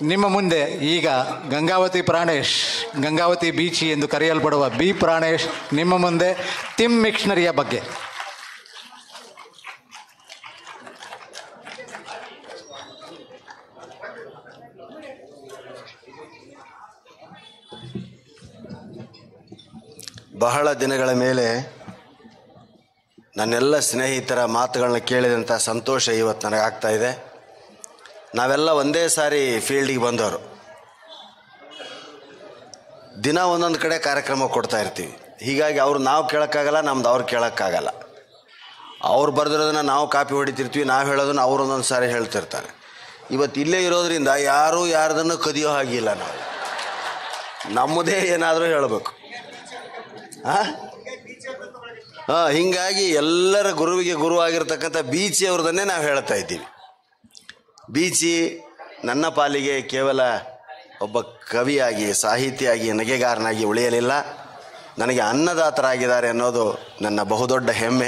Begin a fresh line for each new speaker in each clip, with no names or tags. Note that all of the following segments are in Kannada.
ನಿಮ್ಮ ಮುಂದೆ ಈಗ ಗಂಗಾವತಿ ಪ್ರಾಣೇಶ್ ಗಂಗಾವತಿ ಬೀಚಿ ಎಂದು ಕರೆಯಲ್ಪಡುವ ಬಿ ಪ್ರಾಣೇಶ್ ನಿಮ್ಮ ಮುಂದೆ ತಿಮ್ ಮಿಕ್ಷ್ನರಿಯ ಬಗ್ಗೆ
ಬಹಳ ದಿನಗಳ ಮೇಲೆ ನನ್ನೆಲ್ಲ ಸ್ನೇಹಿತರ ಮಾತುಗಳನ್ನ ಕೇಳಿದಂಥ ಸಂತೋಷ ಇವತ್ತು ನನಗೆ ಆಗ್ತಾ ಇದೆ ನಾವೆಲ್ಲ ಒಂದೇ ಸಾರಿ ಫೀಲ್ಡಿಗೆ ಬಂದವರು ದಿನ ಒಂದೊಂದು ಕಡೆ ಕಾರ್ಯಕ್ರಮ ಕೊಡ್ತಾ ಇರ್ತೀವಿ ಹೀಗಾಗಿ ಅವ್ರು ನಾವು ಕೇಳೋಕ್ಕಾಗಲ್ಲ ನಮ್ದು ಅವ್ರು ಕೇಳೋಕ್ಕಾಗಲ್ಲ ಅವ್ರು ಬರೆದಿರೋದನ್ನ ನಾವು ಕಾಪಿ ಹೊಡಿತಿರ್ತೀವಿ ನಾವು ಹೇಳೋದನ್ನ ಅವ್ರು ಒಂದೊಂದು ಸಾರಿ ಹೇಳ್ತಿರ್ತಾರೆ ಇವತ್ತು ಇಲ್ಲೇ ಇರೋದ್ರಿಂದ ಯಾರೂ ಯಾರ್ದನ್ನು ಕದಿಯೋ ಹಾಗಿಲ್ಲ ನಾವು ನಮ್ಮದೇ ಏನಾದರೂ ಹೇಳಬೇಕು ಹಾಂ ಹಾಂ ಹೀಗಾಗಿ ಎಲ್ಲರ ಗುರುವಿಗೆ ಗುರು ಆಗಿರ್ತಕ್ಕಂಥ ಬೀಚಿ ಅವ್ರದನ್ನೇ ನಾವು ಹೇಳ್ತಾ ಇದ್ದೀವಿ ಬೀಚಿ ನನ್ನ ಪಾಲಿಗೆ ಕೇವಲ ಒಬ್ಬ ಕವಿಯಾಗಿ ಸಾಹಿತಿಯಾಗಿ ನಗೆಗಾರನಾಗಿ ಉಳಿಯಲಿಲ್ಲ ನನಗೆ ಅನ್ನದಾತರಾಗಿದ್ದಾರೆ ಅನ್ನೋದು ನನ್ನ ಬಹುದೊಡ್ಡ ಹೆಮ್ಮೆ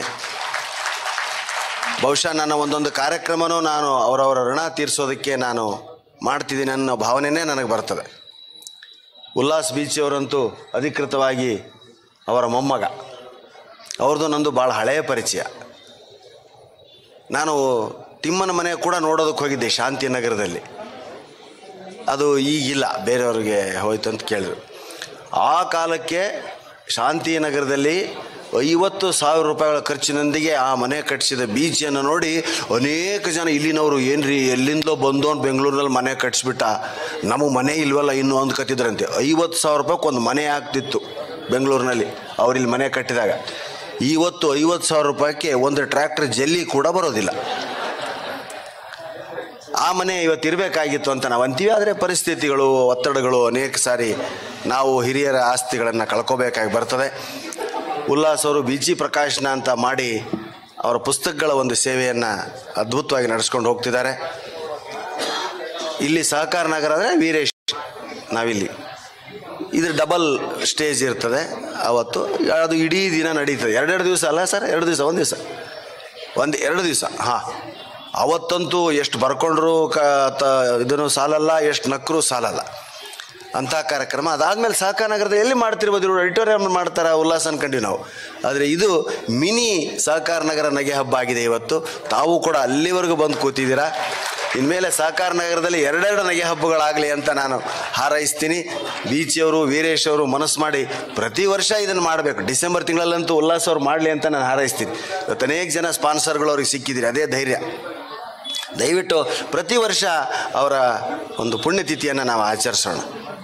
ಬಹುಶಃ ನನ್ನ ಒಂದೊಂದು ಕಾರ್ಯಕ್ರಮನೂ ನಾನು ಅವರವರ ಋಣ ತೀರಿಸೋದಕ್ಕೆ ನಾನು ಮಾಡ್ತಿದ್ದೀನಿ ಅನ್ನೋ ಭಾವನೆಯೇ ನನಗೆ ಬರ್ತದೆ ಉಲ್ಲಾಸ್ ಬೀಚಿಯವರಂತೂ ಅಧಿಕೃತವಾಗಿ ಅವರ ಮೊಮ್ಮಗ ಅವ್ರದ್ದು ನಂದು ಭಾಳ ಹಳೆಯ ಪರಿಚಯ ನಾನು ತಿಮ್ಮನ ಮನೆ ಕೂಡ ನೋಡೋದಕ್ಕೆ ಹೋಗಿದ್ದೆ ಶಾಂತಿನಗರದಲ್ಲಿ ಅದು ಈಗಿಲ್ಲ ಬೇರೆಯವ್ರಿಗೆ ಹೋಯ್ತು ಅಂತ ಕೇಳಿದ್ರು ಆ ಕಾಲಕ್ಕೆ ಶಾಂತಿನಗರದಲ್ಲಿ ಐವತ್ತು ಸಾವಿರ ರೂಪಾಯಿಗಳ ಖರ್ಚಿನೊಂದಿಗೆ ಆ ಮನೆ ಕಟ್ಟಿಸಿದ ಬೀಚಿಯನ್ನು ನೋಡಿ ಅನೇಕ ಜನ ಇಲ್ಲಿನವರು ಏನ್ರಿ ಎಲ್ಲಿಂದಲೋ ಬಂದು ಅಂತ ಬೆಂಗಳೂರಿನಲ್ಲಿ ಮನೆ ಕಟ್ಟಿಸ್ಬಿಟ್ಟ ನಮಗೆ ಮನೆ ಇಲ್ವಲ್ಲ ಇನ್ನೂ ಅಂದ್ಕತ್ತಿದ್ರಂತೆ ಐವತ್ತು ಸಾವಿರ ರೂಪಾಯಿಗೆ ಒಂದು ಮನೆ ಆಗ್ತಿತ್ತು ಬೆಂಗಳೂರಿನಲ್ಲಿ ಅವ್ರಿಲ್ಲಿ ಮನೆ ಕಟ್ಟಿದಾಗ ಇವತ್ತು ಐವತ್ತು ಸಾವಿರ ರೂಪಾಯಿಗೆ ಒಂದು ಟ್ರ್ಯಾಕ್ಟರ್ ಜಲ್ಲಿ ಕೂಡ ಬರೋದಿಲ್ಲ ಆ ಮನೆ ಇವತ್ತು ಇರಬೇಕಾಗಿತ್ತು ಅಂತ ನಾವು ಅಂತೀವಿ ಆದರೆ ಪರಿಸ್ಥಿತಿಗಳು ಒತ್ತಡಗಳು ಅನೇಕ ಸಾರಿ ನಾವು ಹಿರಿಯರ ಆಸ್ತಿಗಳನ್ನು ಕಳ್ಕೋಬೇಕಾಗಿ ಬರ್ತದೆ ಉಲ್ಲಾಸ್ ಅವರು ಬಿ ಜಿ ಪ್ರಕಾಶನ ಅಂತ ಮಾಡಿ ಅವರ ಪುಸ್ತಕಗಳ ಒಂದು ಸೇವೆಯನ್ನು ಅದ್ಭುತವಾಗಿ ನಡೆಸ್ಕೊಂಡು ಹೋಗ್ತಿದ್ದಾರೆ ಇಲ್ಲಿ ಸಹಕಾರ ನಗರ ಅಂದರೆ ವೀರೇಶ್ ನಾವಿಲ್ಲಿ ಇದ್ರ ಡಬಲ್ ಸ್ಟೇಜ್ ಇರ್ತದೆ ಅವತ್ತು ಅದು ಇಡೀ ದಿನ ನಡೀತದೆ ಎರಡೆರಡು ದಿವಸ ಅಲ್ಲ ಸರ್ ಎರಡು ದಿವಸ ಒಂದು ದಿವಸ ಒಂದು ಎರಡು ದಿವಸ ಹಾಂ ಅವತ್ತಂತೂ ಎಷ್ಟು ಬರ್ಕೊಂಡ್ರು ಕ ತ ಇದನ್ನು ಸಾಲಲ್ಲ ಎಷ್ಟು ನಕ್ಕರು ಸಾಲಲ್ಲ ಅಂಥ ಕಾರ್ಯಕ್ರಮ ಅದಾದಮೇಲೆ ಸಹಕಾರ ನಗರದ ಎಲ್ಲಿ ಮಾಡ್ತಿರ್ಬೋದು ಇವರು ಆಡಿಟೋರಿಯಂ ಮಾಡ್ತಾರೆ ಉಲ್ಲಾಸ ಅನ್ಕೊಂಡ್ವಿ ನಾವು ಆದರೆ ಇದು ಮಿನಿ ಸಹಕಾರ ನಗರ ನಗೆ ಹಬ್ಬ ಆಗಿದೆ ಇವತ್ತು ತಾವು ಕೂಡ ಅಲ್ಲಿವರೆಗೂ ಬಂದು ಕೂತಿದ್ದೀರಾ ಇನ್ಮೇಲೆ ಸಹಕಾರ ನಗರದಲ್ಲಿ ಎರಡೆರಡು ನಗೆ ಹಬ್ಬಗಳಾಗಲಿ ಅಂತ ನಾನು ಹಾರೈಸ್ತೀನಿ ಬೀಚಿಯವರು ವೀರೇಶ್ ಅವರು ಮನಸ್ಸು ಮಾಡಿ ಪ್ರತಿ ವರ್ಷ ಇದನ್ನು ಮಾಡಬೇಕು ಡಿಸೆಂಬರ್ ತಿಂಗಳಲ್ಲಂತೂ ಉಲ್ಲಾಸ್ ಅವ್ರು ಮಾಡಲಿ ಅಂತ ನಾನು ಹಾರೈಸ್ತೀನಿ ಇವತ್ತು ಅನೇಕ ಜನ ಸ್ಪಾನ್ಸರ್ಗಳು ಅವ್ರಿಗೆ ಸಿಕ್ಕಿದ್ದೀರಿ ಅದೇ ಧೈರ್ಯ ದಯವಿಟ್ಟು ಪ್ರತಿ ವರ್ಷ ಅವರ ಒಂದು ಪುಣ್ಯತಿಥಿಯನ್ನು ನಾವು ಆಚರಿಸೋಣ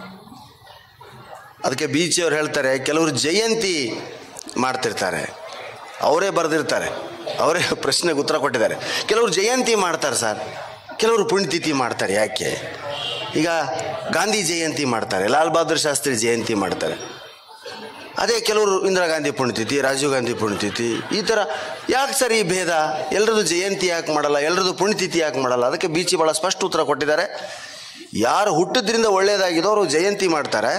ಅದಕ್ಕೆ ಬೀಚಿಯವ್ರು ಹೇಳ್ತಾರೆ ಕೆಲವರು ಜಯಂತಿ ಮಾಡ್ತಿರ್ತಾರೆ ಅವರೇ ಬರೆದಿರ್ತಾರೆ ಅವರೇ ಪ್ರಶ್ನೆಗೆ ಉತ್ತರ ಕೊಟ್ಟಿದ್ದಾರೆ ಕೆಲವರು ಜಯಂತಿ ಮಾಡ್ತಾರೆ ಸರ್ ಕೆಲವರು ಪುಣ್ಯತಿಥಿ ಮಾಡ್ತಾರೆ ಯಾಕೆ ಈಗ ಗಾಂಧಿ ಜಯಂತಿ ಮಾಡ್ತಾರೆ ಲಾಲ್ ಬಹದ್ದೂರ್ ಶಾಸ್ತ್ರಿ ಜಯಂತಿ ಮಾಡ್ತಾರೆ ಅದೇ ಕೆಲವರು ಇಂದಿರಾ ಗಾಂಧಿ ಪುಣ್ಯತಿಥಿ ರಾಜೀವ್ ಗಾಂಧಿ ಪುಣ್ಯತಿಥಿ ಈ ಥರ ಯಾಕೆ ಸರ್ ಈ ಭೇದ ಎಲ್ಲರದು ಜಯಂತಿ ಯಾಕೆ ಮಾಡಲ್ಲ ಎಲ್ಲರದು ಪುಣ್ಯತಿಥಿ ಯಾಕೆ ಮಾಡಲ್ಲ ಅದಕ್ಕೆ ಬೀಚಿ ಭಾಳ ಸ್ಪಷ್ಟ ಉತ್ತರ ಕೊಟ್ಟಿದ್ದಾರೆ ಯಾರು ಹುಟ್ಟಿದ್ರಿಂದ ಒಳ್ಳೆಯದಾಗಿದೋ ಅವರು ಜಯಂತಿ ಮಾಡ್ತಾರೆ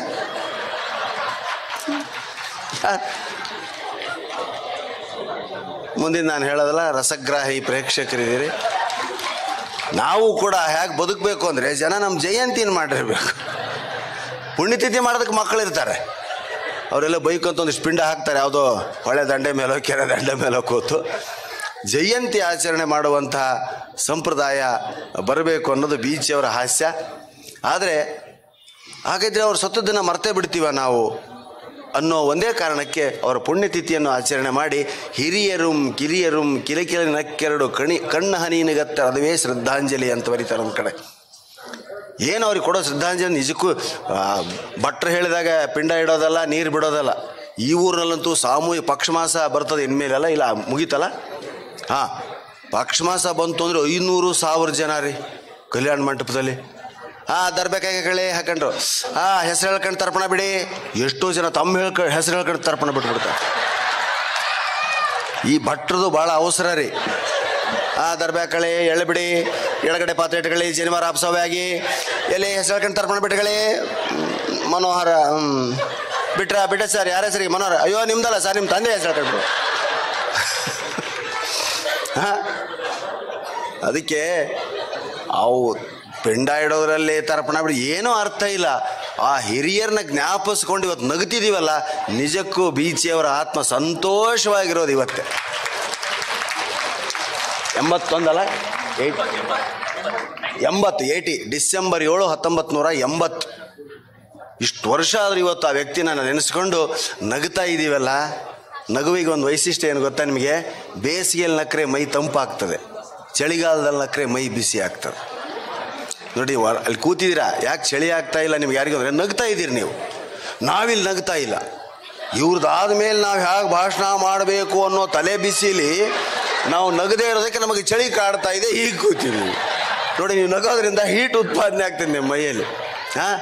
ಮುಂದಿನ ನಾನು ಹೇಳೋದಲ್ಲ ರಸಗ್ರಾಹಿ ಪ್ರೇಕ್ಷಕರಿದ್ದೀರಿ ನಾವು ಕೂಡ ಹೇಗೆ ಬದುಕಬೇಕು ಅಂದರೆ ಜನ ನಮ್ಮ ಜಯಂತಿನ ಮಾಡಿರ್ಬೇಕು ಪುಣ್ಯತಿಥಿ ಮಾಡೋದಕ್ಕೆ ಮಕ್ಕಳು ಇರ್ತಾರೆ ಅವರೆಲ್ಲ ಬೈಕ್ ಅಂತ ಒಂದಿಷ್ಟು ಪಿಂಡ ಹಾಕ್ತಾರೆ ಯಾವುದೋ ಹೊಳೆ ದಂಡೆ ಮೇಲೋ ಕೆರೆ ದಂಡೆ ಮೇಲೋ ಕೂತು ಜಯಂತಿ ಆಚರಣೆ ಮಾಡುವಂತಹ ಸಂಪ್ರದಾಯ ಬರಬೇಕು ಅನ್ನೋದು ಬೀಚಿಯವರ ಹಾಸ್ಯ ಆದರೆ ಹಾಗಿದ್ರೆ ಅವ್ರು ಸತ್ತದನ್ನು ಮರ್ತೇ ಬಿಡ್ತೀವ ನಾವು ಅನ್ನೋ ಒಂದೇ ಕಾರಣಕ್ಕೆ ಅವರ ಪುಣ್ಯತಿಥಿಯನ್ನು ಆಚರಣೆ ಮಾಡಿ ಹಿರಿಯರುಂ ಕಿರಿಯರುಂ ಕಿಲಕಿಲ ನಕ್ಕೆರಡು ಕಣಿ ಕಣ್ಣ ಹನಿನಿಗತ್ತ ಅದುವೇ ಶ್ರದ್ಧಾಂಜಲಿ ಅಂತ ಬರೀತಾರೆ ಒಂದು ಕಡೆ ಏನು ಅವ್ರಿಗೆ ಕೊಡೋ ಶ್ರದ್ಧಾಂಜಲಿ ನಿಜಕ್ಕೂ ಆ, ಭಟ್ರು ಹೇಳಿದಾಗ ಪಿಂಡ ಇಡೋದಲ್ಲ ನೀರು ಬಿಡೋದಲ್ಲ ಈ ಊರಿನಲ್ಲಂತೂ ಸಾಮೂಹಿಕ ಪಕ್ಷಮಾಸ ಬರ್ತದೆ ಇನ್ಮೇಲೆಲ್ಲ ಇಲ್ಲ ಮುಗೀತಲ್ಲ ಹಾಂ ಪಕ್ಷಮಾಸ ಬಂತು ಅಂದರೆ ಐನೂರು ಸಾವಿರ ಜನ ರೀ ಕಲ್ಯಾಣ ಮಂಟಪದಲ್ಲಿ ಹಾಂ ದರ್ಬೇಕಾಗಿ ಕಳೆ ಹಾಕೊಂಡ್ರು ಹಾಂ ಹೆಸರು ಹೇಳ್ಕೊಂಡು ತರ್ಪಣ ಬಿಡಿ ಎಷ್ಟೋ ಜನ ತಮ್ಮ ಹೇಳ್ಕ ಹೆಸರು ಹೇಳ್ಕೊಂಡು ತರ್ಪಣ ಬಿಟ್ಬಿಡ್ತಾರೆ ಈ ಭಟ್ರದು ಭಾಳ ಅವಸರ ರೀ ಆ ದರ್ಬ್ಯಾಕಳೆ ಎಳ್ಬಿಡಿ ಎಡಗಡೆ ಪಾತ್ರೆ ಇಟ್ಕೊಳ್ಳಿ ಜನಿವಾರ ಆಗಿ ಎಲ್ಲಿ ಹೆಸರು ಹೇಳ್ಕೊಂಡು ತರ್ಪಣ ಬಿಟ್ಕೊಳ್ಳಿ ಹ್ಮ್, ಮನೋಹರ ಹ್ಮ್. ಬಿಟ್ರ ಬಿಟ್ಟ ಸರ್ ಯಾರ ಹೆಸರಿಗೆ ಮನೋಹರ ಅಯ್ಯೋ ನಿಮ್ದಲ್ಲ ಸರ್ ನಿಮ್ಮ ತಂದೆ ಹೆಸರು ಹೇಳ್ಕೊಂಡ್ರು ಹಾಂ ಅದಕ್ಕೆ ಅವು ಪಿಂಡ ಇಡೋದ್ರಲ್ಲಿ ತರ್ಪಣ ಬಿಡಿ ಏನೂ ಅರ್ಥ ಇಲ್ಲ ಆ ಹಿರಿಯರನ್ನ ಜ್ಞಾಪಿಸ್ಕೊಂಡು ಇವತ್ತು ನಗ್ತಿದ್ದೀವಲ್ಲ ನಿಜಕ್ಕೂ ಬೀಚಿಯವರ ಆತ್ಮ ಸಂತೋಷವಾಗಿರೋದು ಇವತ್ತೇ ಎಂಬತ್ತೊಂದಲ್ಲ ಏಯ್ಟ್ ಎಂಬತ್ತು ಏಯ್ಟಿ ಡಿಸೆಂಬರ್ ಏಳು ಹತ್ತೊಂಬತ್ತು ನೂರ ಎಂಬತ್ತು ಇಷ್ಟು ವರ್ಷ ಆದರೂ ಇವತ್ತು ಆ ವ್ಯಕ್ತಿನ ನೆನೆಸ್ಕೊಂಡು ನಗ್ತಾ ಇದ್ದೀವಲ್ಲ ನಗುವಿಗೆ ಒಂದು ವೈಶಿಷ್ಟ್ಯ ಏನು ಗೊತ್ತಾ ನಿಮಗೆ ಬೇಸಿಗೆಯಲ್ಲಿ ನಕ್ಕರೆ ಮೈ ತಂಪಾಗ್ತದೆ ಚಳಿಗಾಲದಲ್ಲಿ ನಕ್ಕರೆ ಮೈ ಬಿಸಿ ಆಗ್ತದೆ ನೋಡಿ ವ- ಅಲ್ಲಿ ಕೂತಿದ್ದೀರಾ ಯಾಕೆ ಚಳಿ ಆಗ್ತಾ ಇಲ್ಲ ನಿಮ್ಗೆ ಯಾರಿಗೂ ಅಂದರೆ ನಗ್ತಾ ಇದ್ದೀರಿ ನೀವು ನಾವಿಲ್ಲಿ ನಗ್ತಾ ಇಲ್ಲ ಇವ್ರದ್ದಾದ ಮೇಲೆ ನಾವು ಹೇಗೆ ಭಾಷಣ ಮಾಡಬೇಕು ಅನ್ನೋ ತಲೆ ಬಿಸಿಲಿ ನಾವು ನಗದೇ ಇರೋದಕ್ಕೆ ನಮಗೆ ಚಳಿ ಕಾಡ್ತಾ ಇದೆ ಈಗ ಕೂತಿದ್ದೀವಿ ನೋಡಿ ನೀವು ನಗೋದ್ರಿಂದ ಹೀಟ್ ಉತ್ಪಾದನೆ ಆಗ್ತದೆ ನಿಮ್ಮ ಮೈಯಲ್ಲಿ ಹಾಂ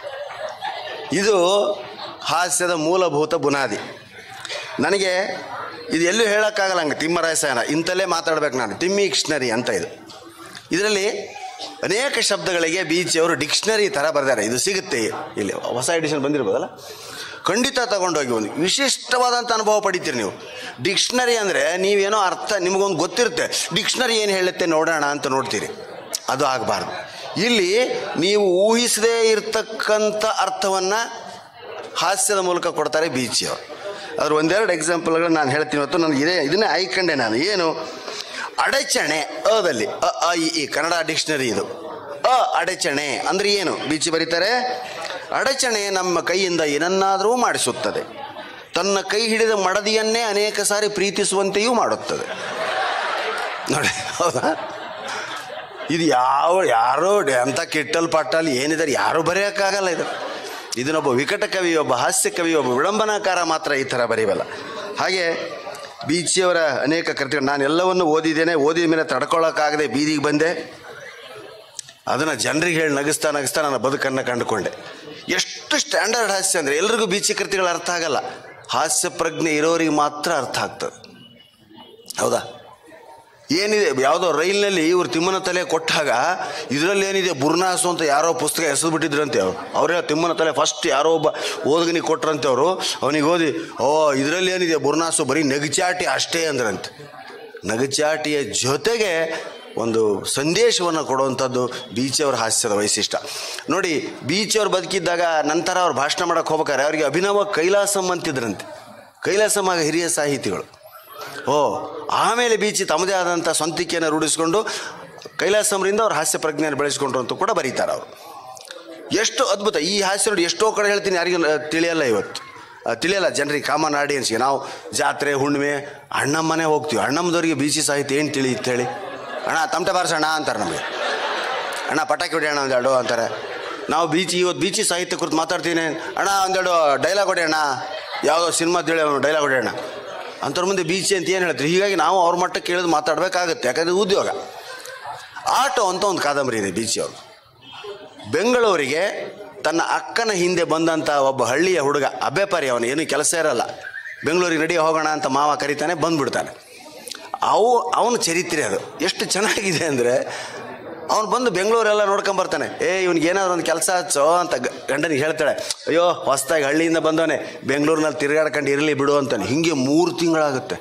ಇದು ಹಾಸ್ಯದ ಮೂಲಭೂತ ಬುನಾದಿ ನನಗೆ ಇದು ಎಲ್ಲೂ ಹೇಳೋಕ್ಕಾಗಲ್ಲ ಹಂಗೆ ತಿಮ್ಮರಾಯಸಾಯನ ಇಂಥಲ್ಲೇ ಮಾತಾಡ್ಬೇಕು ನಾನು ತಿಮ್ಮಿಕ್ಷನರಿ ಅಂತ ಇದು ಇದರಲ್ಲಿ ಅನೇಕ ಶಬ್ದಗಳಿಗೆ ಬೀಚಿಯವರು ಡಿಕ್ಷನರಿ ಥರ ಬರೆದಾರೆ ಇದು ಸಿಗುತ್ತೆ ಇಲ್ಲಿ ಹೊಸ ಎಡಿಷನ್ ಬಂದಿರ್ಬೋದಲ್ಲ ಖಂಡಿತ ತಗೊಂಡೋಗಿ ಒಂದು ವಿಶಿಷ್ಟವಾದಂಥ ಅನುಭವ ಪಡಿತೀರಿ ನೀವು ಡಿಕ್ಷನರಿ ಅಂದರೆ ನೀವೇನೋ ಅರ್ಥ ನಿಮಗೊಂದು ಗೊತ್ತಿರುತ್ತೆ ಡಿಕ್ಷನರಿ ಏನು ಹೇಳುತ್ತೆ ನೋಡೋಣ ಅಂತ ನೋಡ್ತೀರಿ ಅದು ಆಗಬಾರ್ದು ಇಲ್ಲಿ ನೀವು ಊಹಿಸದೇ ಇರತಕ್ಕಂಥ ಅರ್ಥವನ್ನು ಹಾಸ್ಯದ ಮೂಲಕ ಕೊಡ್ತಾರೆ ಬೀಚಿಯವರು ಅದ್ರ ಒಂದೆರಡು ಎಕ್ಸಾಂಪಲ್ಗಳು ನಾನು ಹೇಳ್ತೀನಿ ಇವತ್ತು ನನಗೆ ಇದೇ ಇದನ್ನೇ ಆಯ್ಕೊಂಡೆ ನಾನು ಏನು ಅಡಚಣೆ ಅದಲ್ಲಿ ಅ ಆ, ಇ ಈ ಕನ್ನಡ ಡಿಕ್ಷನರಿ ಇದು ಅ ಅಡಚಣೆ ಅಂದ್ರೆ ಏನು ಬೀಚಿ ಬರೀತಾರೆ ಅಡಚಣೆ ನಮ್ಮ ಕೈಯಿಂದ ಏನನ್ನಾದರೂ ಮಾಡಿಸುತ್ತದೆ ತನ್ನ ಕೈ ಹಿಡಿದ ಮಡದಿಯನ್ನೇ ಅನೇಕ ಸಾರಿ ಪ್ರೀತಿಸುವಂತೆಯೂ ಮಾಡುತ್ತದೆ ನೋಡಿ ಹೌದಾ ಇದು ಯಾವ ಯಾರೋ ಅಂತ ಕಿಟ್ಟಲ್ ಪಟ್ಟಲ್ ಏನಿದ್ದಾರೆ ಯಾರೂ ಬರೆಯೋಕ್ಕಾಗಲ್ಲ ಇದು ಇದನ್ನೊಬ್ಬ ವಿಕಟ ಕವಿ ಒಬ್ಬ ಹಾಸ್ಯ ಕವಿ ಒಬ್ಬ ವಿಡಂಬನಾಕಾರ ಮಾತ್ರ ಈ ಥರ ಬರೀವಲ್ಲ ಹಾಗೆ ಬೀಚಿಯವರ ಅನೇಕ ಕೃತಿಗಳು ನಾನು ಎಲ್ಲವನ್ನು ಓದಿದ್ದೇನೆ ಓದಿದ ಮೇಲೆ ತಡ್ಕೊಳ್ಳೋಕ್ಕಾಗದೆ ಬೀದಿಗೆ ಬಂದೆ ಅದನ್ನು ಜನರಿಗೆ ಹೇಳಿ ನಗಿಸ್ತಾ ನಗಿಸ್ತಾ ನನ್ನ ಬದುಕನ್ನು ಕಂಡುಕೊಂಡೆ ಎಷ್ಟು ಸ್ಟ್ಯಾಂಡರ್ಡ್ ಹಾಸ್ಯ ಅಂದರೆ ಎಲ್ರಿಗೂ ಬೀಚಿ ಕೃತಿಗಳು ಅರ್ಥ ಆಗಲ್ಲ ಹಾಸ್ಯ ಪ್ರಜ್ಞೆ ಇರೋರಿಗೆ ಮಾತ್ರ ಅರ್ಥ ಆಗ್ತದೆ ಹೌದಾ ಏನಿದೆ ಯಾವುದೋ ರೈಲ್ನಲ್ಲಿ ಇವ್ರು ತಿಮ್ಮನ ತಲೆ ಕೊಟ್ಟಾಗ ಇದರಲ್ಲಿ ಏನಿದೆ ಬುರ್ನಾಸು ಅಂತ ಯಾರೋ ಪುಸ್ತಕ ಹೆಸರು ಬಿಟ್ಟಿದ್ರಂತೆ ಅವರು ಅವರೇ ತಿಮ್ಮನ ತಲೆ ಫಸ್ಟ್ ಯಾರೋ ಒಬ್ಬ ಓದಗನಿಗೆ ಕೊಟ್ರಂತೆ ಅವರು ಅವನಿಗೆ ಓದಿ ಓ ಇದರಲ್ಲಿ ಏನಿದೆ ಬುರ್ನಾಸು ಬರೀ ನಗಚಾಟಿ ಅಷ್ಟೇ ಅಂದ್ರಂತೆ ನಗಚಾಟಿಯ ಜೊತೆಗೆ ಒಂದು ಸಂದೇಶವನ್ನು ಕೊಡುವಂಥದ್ದು ಬೀಚಿಯವ್ರ ಹಾಸ್ಯದ ವೈಶಿಷ್ಟ್ಯ ನೋಡಿ ಬೀಚಿಯವ್ರು ಬದುಕಿದ್ದಾಗ ನಂತರ ಅವ್ರು ಭಾಷಣ ಮಾಡೋಕೆ ಹೋಗ್ಬೇಕಾರೆ ಅವರಿಗೆ ಅಭಿನವ ಕೈಲಾಸಂ ಅಂತಿದ್ರಂತೆ ಕೈಲಾಸಂ ಆಗ ಹಿರಿಯ ಸಾಹಿತಿಗಳು ಓ ಆಮೇಲೆ ಬೀಚಿ ತಮ್ಮದೇ ಆದಂಥ ಸ್ವಂತಿಕೆಯನ್ನು ರೂಢಿಸಿಕೊಂಡು ಕೈಲಾಸಮರಿಂದ ಅವ್ರ ಹಾಸ್ಯ ಪ್ರಜ್ಞೆಯನ್ನು ಬೆಳೆಸ್ಕೊಂಡ್ರು ಅಂತ ಕೂಡ ಬರೀತಾರೆ ಅವರು ಎಷ್ಟು ಅದ್ಭುತ ಈ ಹಾಸ್ಯ ನೋಡಿ ಎಷ್ಟೋ ಕಡೆ ಹೇಳ್ತೀನಿ ಯಾರಿಗೂ ಆ, ತಿಳಿಯಲ್ಲ ಇವತ್ತು ಆ, ತಿಳಿಯಲ್ಲ ಜನರಿಗೆ ಕಾಮನ್ ಆಡಿಯನ್ಸ್ಗೆ ನಾವು ಜಾತ್ರೆ ಹುಣ್ಣಿಮೆ ಅಣ್ಣಮ್ಮನೆ ಹೋಗ್ತೀವಿ ಅಣ್ಣಮ್ಮದವ್ರಿಗೆ ಬೀಚಿ ಸಾಹಿತ್ಯ ಏನು ತಿಳಿಯುತ್ತೆ ಹೇಳಿ ಅಣ್ಣ ತಮಟೆ ಬಾರಿಸೋಣ ಅಂತಾರೆ ನಮಗೆ ಅಣ್ಣ ಪಟಾಕಿ ಹೊಡೆಯೋಣ ಒಂದೆರಡು ಅಂತಾರೆ ನಾವು ಬೀಚಿ ಇವತ್ತು ಬೀಚಿ ಸಾಹಿತ್ಯ ಕುರಿತು ಮಾತಾಡ್ತೀನಿ ಅಣ್ಣ ಒಂದೆರಡು ಡೈಲಾಗ್ ಹೊಡೆಯೋಣ ಯಾವುದೋ ಸಿನಿಮಾ ತಿಳಿ ಡೈಲಾಗ್ ಹೊಡೆಯೋಣ ಅಂಥವ್ರ ಮುಂದೆ ಬೀಚಿ ಅಂತ ಏನು ಹೇಳ್ತೀರಿ ಹೀಗಾಗಿ ನಾವು ಅವ್ರ ಮಟ್ಟಕ್ಕೆ ಕೇಳಿದು ಮಾತಾಡಬೇಕಾಗತ್ತೆ ಯಾಕಂದರೆ ಉದ್ಯೋಗ ಆಟೋ ಅಂತ ಒಂದು ಕಾದಂಬರಿ ಇದೆ ಬೀಚಿಯವರು ಬೆಂಗಳೂರಿಗೆ ತನ್ನ ಅಕ್ಕನ ಹಿಂದೆ ಬಂದಂಥ ಒಬ್ಬ ಹಳ್ಳಿಯ ಹುಡುಗ ಅಬ್ಬೆಪಾರಿ ಅವನು ಏನು ಕೆಲಸ ಇರಲ್ಲ ಬೆಂಗಳೂರಿಗೆ ನಡಿ ಹೋಗೋಣ ಅಂತ ಮಾವ ಕರಿತಾನೆ ಬಂದ್ಬಿಡ್ತಾನೆ ಅವು ಅವನ ಚರಿತ್ರೆ ಅದು ಎಷ್ಟು ಚೆನ್ನಾಗಿದೆ ಅಂದರೆ ಅವನು ಬಂದು ಬೆಂಗಳೂರೆಲ್ಲ ನೋಡ್ಕೊಂಬರ್ತಾನೆ ಏ ಇವ್ನಿಗೆ ಏನಾದ್ರು ಒಂದು ಕೆಲಸ ಹಚ್ಚೋ ಅಂತ ಗ- ಗಂಡನಿಗೆ ಹೇಳ್ತಾಳೆ ಅಯ್ಯೋ ಹೊಸ್ದಾಗಿ ಹಳ್ಳಿಯಿಂದ ಬಂದವನೆ ಬೆಂಗಳೂರಿನಲ್ಲಿ ತಿರುಗಾಡ್ಕೊಂಡು ಇರಲಿ ಬಿಡು ಅಂತಾನೆ ಹಿಂಗೆ ಮೂರು ತಿಂಗಳಾಗುತ್ತೆ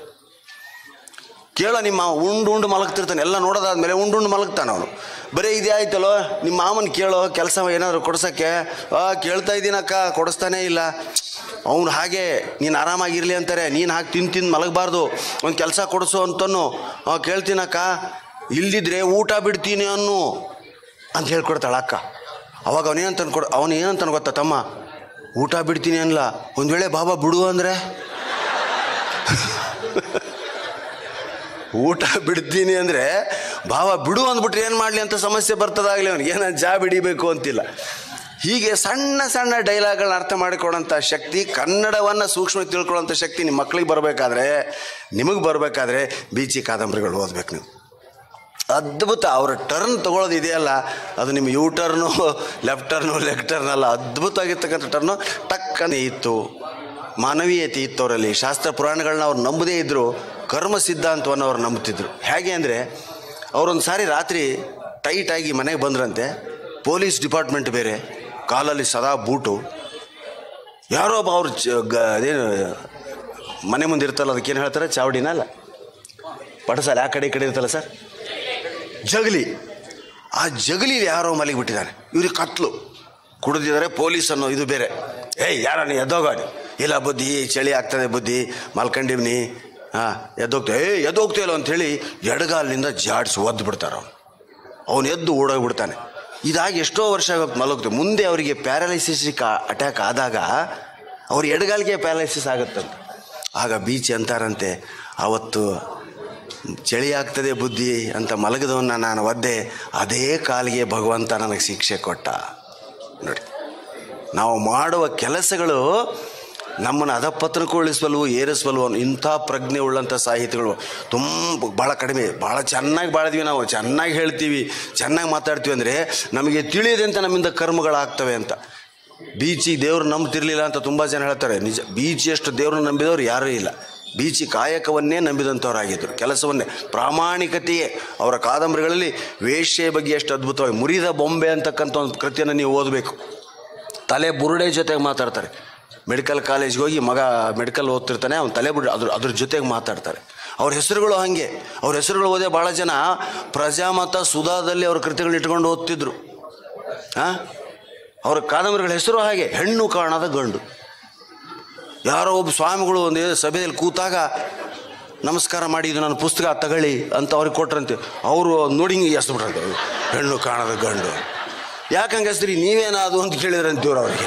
ಕೇಳೋ ನಿಮ್ಮ ಮಾವ ಉಂಡು ಉಂಡು ಮಲಗ್ತಿರ್ತಾನೆ ಎಲ್ಲ ನೋಡೋದಾದ್ಮೇಲೆ ಉಂಡು ಉಂಡು ಮಲಗ್ತಾನೆ ಅವನು ಬರೀ ಇದೇ ಆಯ್ತಲ್ಲೋ ನಿಮ್ಮ ಮಾವನ ಕೇಳೋ ಕೆಲಸ ಏನಾದರೂ ಕೊಡ್ಸೋಕ್ಕೆ ಆ ಕೇಳ್ತಾ ಇದ್ದೀನಕ್ಕ ಕೊಡಿಸ್ತಾನೇ ಇಲ್ಲ ಅವ್ನು ಹಾಗೆ ನೀನು ಆರಾಮಾಗಿರಲಿ ಅಂತಾರೆ ನೀನು ಹಾಗೆ ತಿಂದು ತಿಂದು ಮಲಗಬಾರ್ದು ಒಂದು ಕೆಲಸ ಕೊಡಿಸು ಅಂತನು ಆ ಕೇಳ್ತೀನಕ್ಕ ಇಲ್ದಿದ್ರೆ ಊಟ ಬಿಡ್ತೀನಿ ಅನ್ನು ಅಂತ ಹೇಳ್ಕೊಡ್ತಾಳೆ ಅಕ್ಕ ಅವಾಗ ಅವನೇನಂತ ಕೊಡ್ ಅವನು ಏನಂತ ಗೊತ್ತಾ ತಮ್ಮ ಊಟ ಬಿಡ್ತೀನಿ ಅನ್ಲ ಒಂದು ವೇಳೆ ಬಾಬಾ ಬಿಡು ಅಂದರೆ ಊಟ ಬಿಡ್ತೀನಿ ಅಂದರೆ ಭಾವ ಬಿಡು ಅಂದ್ಬಿಟ್ರೆ ಏನು ಮಾಡಲಿ ಅಂತ ಸಮಸ್ಯೆ ಬರ್ತದಾಗಲಿ ಅವನಿಗೆ ಏನೋ ಜಾ ಬಿಡಿಬೇಕು ಅಂತಿಲ್ಲ ಹೀಗೆ ಸಣ್ಣ ಸಣ್ಣ ಡೈಲಾಗ್ಗಳನ್ನ ಅರ್ಥ ಮಾಡಿಕೊಡೋಂಥ ಶಕ್ತಿ ಕನ್ನಡವನ್ನು ಸೂಕ್ಷ್ಮ ತಿಳ್ಕೊಳ್ಳೋಂಥ ಶಕ್ತಿ ನಿಮ್ಮ ಮಕ್ಕಳಿಗೆ ಬರಬೇಕಾದ್ರೆ ನಿಮಗೆ ಬರಬೇಕಾದ್ರೆ ಬೀಚಿ ಕಾದಂಬರಿಗಳು ಓದ್ಬೇಕು ನೀವು ಅದ್ಭುತ ಅವರ ಟರ್ನ್ ತಗೊಳ್ಳೋದು ಇದೆಯಲ್ಲ ಅದು ನಿಮ್ಮ U turn left turn leg turn ಅಲ್ಲ ಅದ್ಭುತವಾಗಿರ್ತಕ್ಕಂಥ ಟರ್ನು ಟಕ್ಕನೆ ಇತ್ತು ಮಾನವೀಯತೆ ಇತ್ತು ಅವರಲ್ಲಿ ಶಾಸ್ತ್ರ ಪುರಾಣಗಳನ್ನ ಅವ್ರು ನಂಬದೇ ಇದ್ದರು ಕರ್ಮ ಸಿದ್ಧಾಂತವನ್ನು ಅವ್ರು ನಂಬುತ್ತಿದ್ರು ಹೇಗೆ ಅಂದರೆ ಅವರೊಂದು ಸಾರಿ ರಾತ್ರಿ ಟೈಟಾಗಿ ಮನೆಗೆ ಬಂದ್ರಂತೆ ಪೊಲೀಸ್ ಡಿಪಾರ್ಟ್ಮೆಂಟ್ ಬೇರೆ ಕಾಲಲ್ಲಿ ಸದಾ ಬೂಟು ಯಾರೋ ಒಬ್ಬ ಅವ್ರು ಚ ಗ ಅದೇನು ಮನೆ ಮುಂದೆ ಇರ್ತಲ್ಲ ಅದಕ್ಕೇನು ಹೇಳ್ತಾರೆ ಚಾವಡಿನ ಅಲ್ಲ ಪಟಸಾಲ ಆ ಕಡೆ ಈ ಕಡೆ ಇರ್ತಲ್ಲ ಸರ್ ಜಗಲಿ ಆ ಜಗಲಿಲಿ ಯಾರೋ ಮಲಗಿಬಿಟ್ಟಿದ್ದಾನೆ ಇವ್ರಿಗೆ ಕತ್ಲು ಕುಡಿದಿದ್ದಾರೆ ಪೊಲೀಸ್ ಅನ್ನೋ ಇದು ಬೇರೆ ಏಯ್ ಯಾರ ನೀ ಎದ್ದೋಗಾಡಿ ಇಲ್ಲ ಬುದ್ಧಿ ಚಳಿ ಆಗ್ತದೆ ಬುದ್ಧಿ ಮಲ್ಕೊಂಡಿವ್ನಿ ಹಾಂ ಎದ್ದೋಗ್ತಾ ಏ ಎದ್ದೋಗ್ತೀಯಲ್ಲ ಅಂಥೇಳಿ ಎಡಗಾಲಿನಿಂದ ಜಾಡ್ಸಿ ಒದ್ದು ಬಿಡ್ತಾರೆ ಅವನು ಅವನು ಎದ್ದು ಓಡೋಗ್ಬಿಡ್ತಾನೆ ಇದಾಗಿ ಎಷ್ಟೋ ವರ್ಷ ಆಗೋದು ಮಲಗ್ತದೆ ಮುಂದೆ ಅವರಿಗೆ ಪ್ಯಾರಾಲೈಸಿಸ್ ಅಟ್ಯಾಕ್ ಆದಾಗ ಅವ್ರ ಎಡಗಾಲಿಗೆ ಪ್ಯಾರಾಲೈಸಿಸ್ ಆಗುತ್ತಂತೆ ಆಗ ಬೀಚ್ ಅಂತಾರಂತೆ ಅವತ್ತು ಚಳಿ ಆಗ್ತದೆ ಬುದ್ಧಿ ಅಂತ ಮಲಗದವನ್ನ ನಾನು ಒದ್ದೆ ಅದೇ ಕಾಲಿಗೆ ಭಗವಂತ ನನಗೆ ಶಿಕ್ಷೆ ಕೊಟ್ಟ ನೋಡಿ ನಾವು ಮಾಡುವ ಕೆಲಸಗಳು ನಮ್ಮನ್ನು ಅಧಪತನಗೊಳಿಸಬಲ್ವು ಏರಿಸಬಲ್ವು ಅನ್ನೋ ಇಂಥ ಪ್ರಜ್ಞೆ ಉಳ್ಳಂಥ ಸಾಹಿತಿಗಳು ತುಂಬ ಭಾಳ ಕಡಿಮೆ ಭಾಳ ಚೆನ್ನಾಗಿ ಬಾಳಿದ್ವಿ ನಾವು ಚೆನ್ನಾಗಿ ಹೇಳ್ತೀವಿ ಚೆನ್ನಾಗಿ ಮಾತಾಡ್ತೀವಿ ಅಂದರೆ ನಮಗೆ ತಿಳಿಯದೆ ಅಂತ ನಮ್ಮಿಂದ ಕರ್ಮಗಳಾಗ್ತವೆ ಅಂತ ಬೀಚಿ ದೇವ್ರು ನಂಬ್ತಿರ್ಲಿಲ್ಲ ಅಂತ ತುಂಬ ಜನ ಹೇಳ್ತಾರೆ ನಿಜ ಬೀಚಿಯಷ್ಟು ದೇವ್ರನ್ನ ನಂಬಿದವ್ರು ಯಾರೂ ಇಲ್ಲ ಬೀಚಿ ಕಾಯಕವನ್ನೇ ನಂಬಿದಂಥವರಾಗಿದ್ದರು ಕೆಲಸವನ್ನೇ ಪ್ರಾಮಾಣಿಕತೆಯೇ ಅವರ ಕಾದಂಬರಿಗಳಲ್ಲಿ ವೇಶ್ಯೆ ಬಗ್ಗೆ ಎಷ್ಟು ಅದ್ಭುತವಾಗಿ ಮುರಿದ ಬೊಂಬೆ ಅಂತಕ್ಕಂಥ ಒಂದು ಕೃತಿಯನ್ನು ನೀವು ಓದಬೇಕು ತಲೆ ಬುರುಡೆ ಜೊತೆಗೆ ಮಾತಾಡ್ತಾರೆ ಮೆಡಿಕಲ್ ಕಾಲೇಜ್ಗೆ ಹೋಗಿ ಮಗ ಮೆಡಿಕಲ್ ಓದ್ತಿರ್ತಾನೆ ಅವ್ನು ತಲೆ ಬುರುಡೆ ಅದ್ರ ಅದ್ರ ಜೊತೆಗೆ ಮಾತಾಡ್ತಾರೆ ಅವ್ರ ಹೆಸರುಗಳು ಹಾಗೆ ಅವ್ರ ಹೆಸರುಗಳು ಓದೇ ಭಾಳ ಜನ ಪ್ರಜಾಮತ ಸುಧಾದಲ್ಲಿ ಅವ್ರ ಕೃತಿಗಳನ್ನ ಇಟ್ಕೊಂಡು ಓದ್ತಿದ್ರು ಹಾಂ ಅವ್ರ ಕಾದಂಬರಿಗಳ ಹೆಸರು ಹಾಗೆ ಹೆಣ್ಣು ಕಾಣದ ಗಂಡು ಯಾರೋ ಒಬ್ಬ ಸ್ವಾಮಿಗಳು ಒಂದು ಸಭೆಯಲ್ಲಿ ಕೂತಾಗ ನಮಸ್ಕಾರ ಮಾಡಿ ಇದು ನನ್ನ ಪುಸ್ತಕ ತಗೊಳ್ಳಿ ಅಂತ ಅವ್ರಿಗೆ ಕೊಟ್ರಂತೆ ಅವರು ನೋಡಿ ಹಿಂಗೆ ಎಸ್ಬಿಟ್ರಂತೆ ಹೆಣ್ಣು ಕಾಣದ ಗಂಡು ಯಾಕೆ ಹಂಗೆ ಹೆಸ್ರಿ ನೀವೇನಾದು ಅಂತ ಕೇಳಿದ್ರಂತೀವ್ರು ಅವರಿಗೆ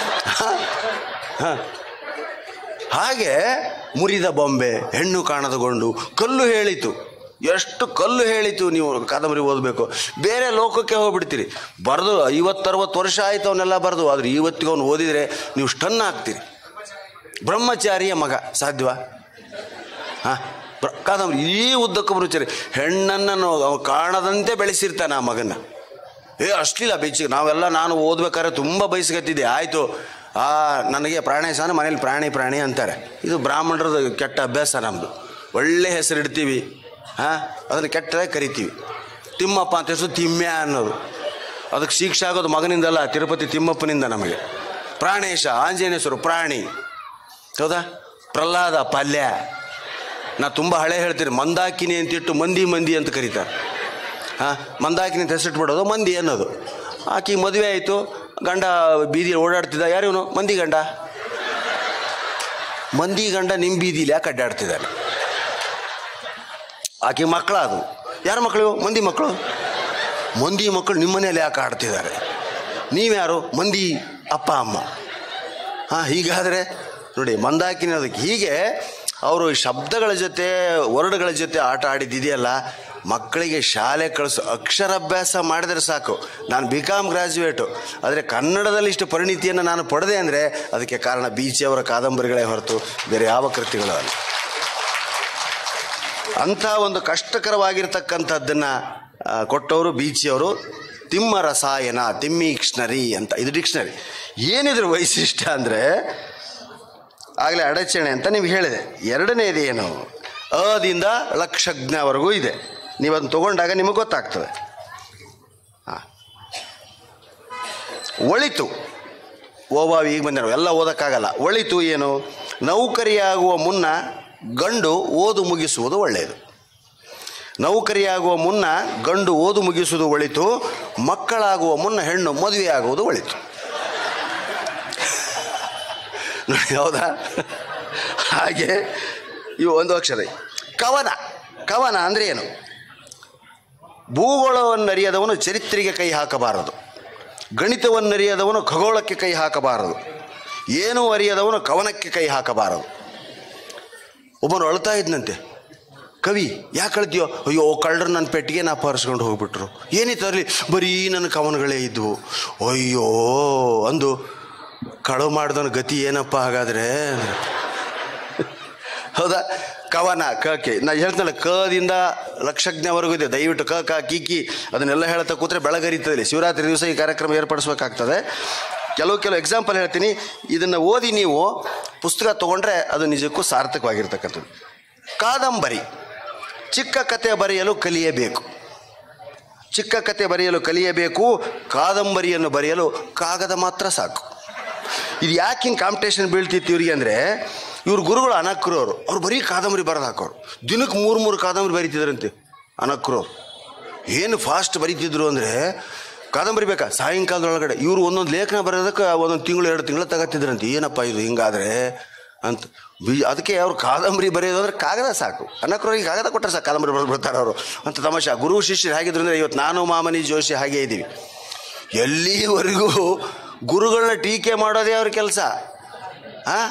ಹಾಂ ಹಾಗೆ ಮುರಿದ ಬೊಂಬೆ ಹೆಣ್ಣು ಕಾಣದ ಗೊಂಡು ಕಲ್ಲು ಹೇಳಿತು ಎಷ್ಟು ಕಲ್ಲು ಹೇಳಿತು ನೀವು ಕಾದಂಬರಿ ಓದಬೇಕು ಬೇರೆ ಲೋಕಕ್ಕೆ ಹೋಗ್ಬಿಡ್ತೀರಿ ಬರೆದು ಐವತ್ತರವತ್ತು ವರ್ಷ ಆಯಿತು ಅವನ್ನೆಲ್ಲ ಬರೆದು ಆದರೆ ಇವತ್ತಿಗೆ ಅವ್ನು ಓದಿದರೆ ನೀವು ಸ್ಟನ್ ಆಗ್ತೀರಿ ಬ್ರಹ್ಮಚಾರಿಯ ಮಗ ಸಾಧ್ಯವಾ ಹಾಂ ಬ್ರ ಕಾದಂಬರಿ ಈ ಉದ್ದಕ್ಕೂ ಬ್ರಹ್ಮಚಾರಿ ಹೆಣ್ಣನ್ನು ಅವ ಕಾಣದಂತೆ ಬೆಳೆಸಿರ್ತಾನೆ ಆ ಮಗನ ಏ ಅಷ್ಟಿಲ್ಲ ಬೆಚ್ಚಿಗೆ ನಾವೆಲ್ಲ ನಾನು ಓದ್ಬೇಕಾದ್ರೆ ತುಂಬ ಬಯಸ್ಕತ್ತಿದ್ದೆ ಆಯಿತು ಆ ನನಗೆ ಪ್ರಾಣೇಶ ಅಂದ್ರೆ ಮನೇಲಿ ಪ್ರಾಣಿ ಪ್ರಾಣಿ ಅಂತಾರೆ ಇದು ಬ್ರಾಹ್ಮಣರದ ಕೆಟ್ಟ ಅಭ್ಯಾಸ ನಮ್ಮದು ಒಳ್ಳೆ ಹೆಸರು ಇಡ್ತೀವಿ ಹಾಂ ಅದನ್ನು ಕೆಟ್ಟದಾಗಿ ಕರಿತೀವಿ ತಿಮ್ಮಪ್ಪ ಅಂತ ಹೆಸರು ತಿಮ್ಮ್ಯ ಅನ್ನೋದು ಅದಕ್ಕೆ ಶಿಕ್ಷೆ ಆಗೋದು ಮಗನಿಂದಲ್ಲ ತಿರುಪತಿ ತಿಮ್ಮಪ್ಪನಿಂದ ನಮಗೆ ಪ್ರಾಣೇಶ ಆಂಜನೇಶ್ವರ ಪ್ರಾಣಿ ಹೌದಾ ಪ್ರಹ್ಲಾದ ಪಲ್ಯ ನಾ ತುಂಬ ಹಳೆ ಹೇಳ್ತೀನಿ ಮಂದಾಕಿನಿ ಅಂತಿಟ್ಟು ಮಂದಿ ಮಂದಿ ಅಂತ ಕರೀತಾರೆ ಹಾಂ ಮಂದಾಕಿನಿ ಅಂತ ಹೆಸರಿಟ್ಬಿಡೋದು ಮಂದಿ ಅನ್ನೋದು ಆಕಿ ಮದುವೆ ಆಯಿತು ಗಂಡ ಬೀದಿಯಲ್ಲಿ ಓಡಾಡ್ತಿದ್ದ ಯಾರು ಇವನು ಮಂದಿ ಗಂಡ ಮಂದಿ ಗಂಡ ನಿಮ್ಮ ಬೀದಿಲಿ ಯಾಕೆ ಅಡ್ಡಾಡ್ತಿದ್ದಾನೆ ಆಕೆ ಮಕ್ಕಳ ಅದು ಯಾರ ಮಕ್ಕಳು ಮಂದಿ ಮಕ್ಕಳು ಮಂದಿ ಮಕ್ಕಳು ನಿಮ್ಮ ಮನೇಲಿ ಯಾಕೆ ಆಡ್ತಿದ್ದಾರೆ ನೀವ್ಯಾರು ಮಂದಿ ಅಪ್ಪ ಅಮ್ಮ ಹಾಂ ಹೀಗಾದರೆ ನೋಡಿ ಮಂದಾಕಿನಿ ಅದಕ್ಕೆ ಹೀಗೆ ಅವರು ಶಬ್ದಗಳ ಜೊತೆ ವರ್ಡ್ಗಳ ಜೊತೆ ಆಟ ಆಡಿದ್ದಿದೆಯಲ್ಲ ಮಕ್ಕಳಿಗೆ ಶಾಲೆ ಕಳಿಸು ಅಕ್ಷರಾಭ್ಯಾಸ ಮಾಡಿದರೆ ಸಾಕು ನಾನು ಬಿ ಕಾಮ್ ಗ್ರಾಜ್ಯುಯೇಟು ಆದರೆ ಕನ್ನಡದಲ್ಲಿ ಇಷ್ಟು ಪರಿಣಿತಿಯನ್ನು ನಾನು ಪಡೆದೆ ಅಂದರೆ ಅದಕ್ಕೆ ಕಾರಣ ಬೀಚಿಯವರ ಕಾದಂಬರಿಗಳೇ ಹೊರತು ಬೇರೆ ಯಾವ ಕೃತಿಗಳು ಅಲ್ಲ ಅಂಥ ಒಂದು ಕಷ್ಟಕರವಾಗಿರ್ತಕ್ಕಂಥದ್ದನ್ನು ಕೊಟ್ಟವರು ಬೀಚಿಯವರು ತಿಮ್ಮ ರಸಾಯನ ತಿಮ್ಮೀಕ್ಷ್ಣರಿ ಅಂತ ಇದು ಡಿಕ್ಷನರಿ ಏನಿದ್ರ ವೈಶಿಷ್ಟ್ಯ ಅಂದರೆ ಆಗಲೇ ಅಡಚಣೆ ಅಂತ ನಿಮ್ಗೆ ಹೇಳಿದೆ ಎರಡನೇದು ಏನು ಅದಿಂದ ಲಕ್ಷಜ್ಞವರೆಗೂ ಇದೆ ನೀವು ಅದನ್ನು ತೊಗೊಂಡಾಗ ನಿಮಗೆ ಗೊತ್ತಾಗ್ತದೆ ಹಾಂ ಒಳಿತು ಓವಾವಿ ಈಗ ಬಂದಿರೋ ಎಲ್ಲ ಓದೋಕ್ಕಾಗಲ್ಲ ಒಳಿತು ಏನು ನೌಕರಿಯಾಗುವ ಮುನ್ನ ಗಂಡು ಓದು ಮುಗಿಸುವುದು ಒಳ್ಳೆಯದು ನೌಕರಿಯಾಗುವ ಮುನ್ನ ಗಂಡು ಓದು ಮುಗಿಸುವುದು ಒಳಿತು ಮಕ್ಕಳಾಗುವ ಮುನ್ನ ಹೆಣ್ಣು ಮದುವೆಯಾಗುವುದು ಒಳಿತು ನೋಡಿ ಹೌದಾ ಹಾಗೆ ಇವು ಒಂದು ಅಕ್ಷರ ಕವನ ಕವನ ಅಂದರೆ ಏನು ಭೂಗೋಳವನ್ನು ಅರಿಯದವನು ಚರಿತ್ರೆಗೆ ಕೈ ಹಾಕಬಾರದು ಗಣಿತವನ್ನು ಅರಿಯದವನು ಖಗೋಳಕ್ಕೆ ಕೈ ಹಾಕಬಾರದು ಏನೂ ಅರಿಯದವನು ಕವನಕ್ಕೆ ಕೈ ಹಾಕಬಾರದು ಒಬ್ಬನು ಅಳ್ತಾ ಇದ್ನಂತೆ ಕವಿ ಯಾಕೆ ಅಳ್ತೀಯೋ ಅಯ್ಯೋ ಕಳ್ಳರು ನನ್ನ ಪೆಟ್ಟಿಗೆ ನಾ ಪಾರಿಸ್ಕೊಂಡು ಹೋಗ್ಬಿಟ್ರು ಏನಿತ್ತು ಅಲ್ಲಿ ಬರೀ ನನ್ನ ಕವನಗಳೇ ಇದ್ವು ಅಯ್ಯೋ ಅಂದು ಕಳವು ಮಾಡಿದವನ ಗತಿ ಏನಪ್ಪ ಹಾಗಾದರೆ ಹೌದಾ ಕವನ ಕಕ್ಕೆ ನಾ ಹೇಳ್ತೇನಲ್ಲ ಕದಿಂದ ಲಕ್ಷಜ್ಞವರೆಗೂ ಇದೆ ದಯವಿಟ್ಟು ಕ ಕ ಕಿ ಕಿ ಅದನ್ನೆಲ್ಲ ಹೇಳ್ತಾ ಕೂತ್ರೆ ಬೆಳಗರಿತದೆ ಶಿವರಾತ್ರಿ ದಿವಸ ಈ ಕಾರ್ಯಕ್ರಮ ಏರ್ಪಡಿಸ್ಬೇಕಾಗ್ತದೆ ಕೆಲವು ಕೆಲವು ಎಕ್ಸಾಂಪಲ್ ಹೇಳ್ತೀನಿ ಇದನ್ನು ಓದಿ ನೀವು ಪುಸ್ತಕ ತೊಗೊಂಡ್ರೆ ಅದು ನಿಜಕ್ಕೂ ಸಾರ್ಥಕವಾಗಿರ್ತಕ್ಕಂಥದ್ದು ಕಾದಂಬರಿ ಚಿಕ್ಕ ಕತೆ ಬರೆಯಲು ಕಲಿಯಬೇಕು ಚಿಕ್ಕ ಕತೆ ಬರೆಯಲು ಕಲಿಯಬೇಕು ಕಾದಂಬರಿಯನ್ನು ಬರೆಯಲು ಕಾಗದ ಮಾತ್ರ ಸಾಕು ಇದು ಯಾಕೆ ಹಿಂಗೆ ಕಾಂಪಿಟೇಷನ್ ಬೀಳ್ತಿತ್ತು ಇವ್ರಿಗೆ ಅಂದರೆ ಇವ್ರ ಗುರುಗಳು ಅನಕ್ರವರು ಅವ್ರು ಬರೀ ಕಾದಂಬರಿ ಬರೆದು ಹಾಕೋರು ದಿನಕ್ಕೆ ಮೂರು ಮೂರು ಕಾದಂಬರಿ ಬರೀತಿದ್ರಂತೆ ಅನಕ್ರವ್ರು ಏನು ಫಾಸ್ಟ್ ಬರೀತಿದ್ರು ಅಂದರೆ ಕಾದಂಬರಿ ಬೇಕಾ ಸಾಯಂಕಾಲದೊಳಗಡೆ ಇವರು ಒಂದೊಂದು ಲೇಖನ ಬರೋದಕ್ಕೆ ಒಂದೊಂದು ತಿಂಗಳು ಎರಡು ತಿಂಗಳು ತಗೋತಿದ್ರಂತೆ ಏನಪ್ಪ ಇದು ಹಿಂಗಾದ್ರೆ ಅಂತ ಬಿ ಅದಕ್ಕೆ ಅವ್ರು ಕಾದಂಬರಿ ಬರೆಯೋದು ಅಂದ್ರೆ ಕಾಗದ ಸಾಕು ಅನ್ನಕ್ರವ್ರಿಗೆ ಕಾಗದ ಕೊಟ್ಟರೆ ಸಾಕು ಕಾದಂಬರಿ ಬರೆದು ಬಿಡ್ತಾರೆ ಅವರು ಅಂತ ತಮಾಷೆ ಗುರು ಶಿಷ್ಯರು ಹೇಗಿದ್ರು ಅಂದರೆ ಇವತ್ತು ನಾನು ಮಾಮನಿ ಜೋಶಿ ಹಾಗೇ ಇದ್ದೀವಿ ಎಲ್ಲಿವರೆಗೂ ಗುರುಗಳನ್ನ ಟೀಕೆ ಮಾಡೋದೇ ಅವ್ರ ಕೆಲಸ ಹಾಂ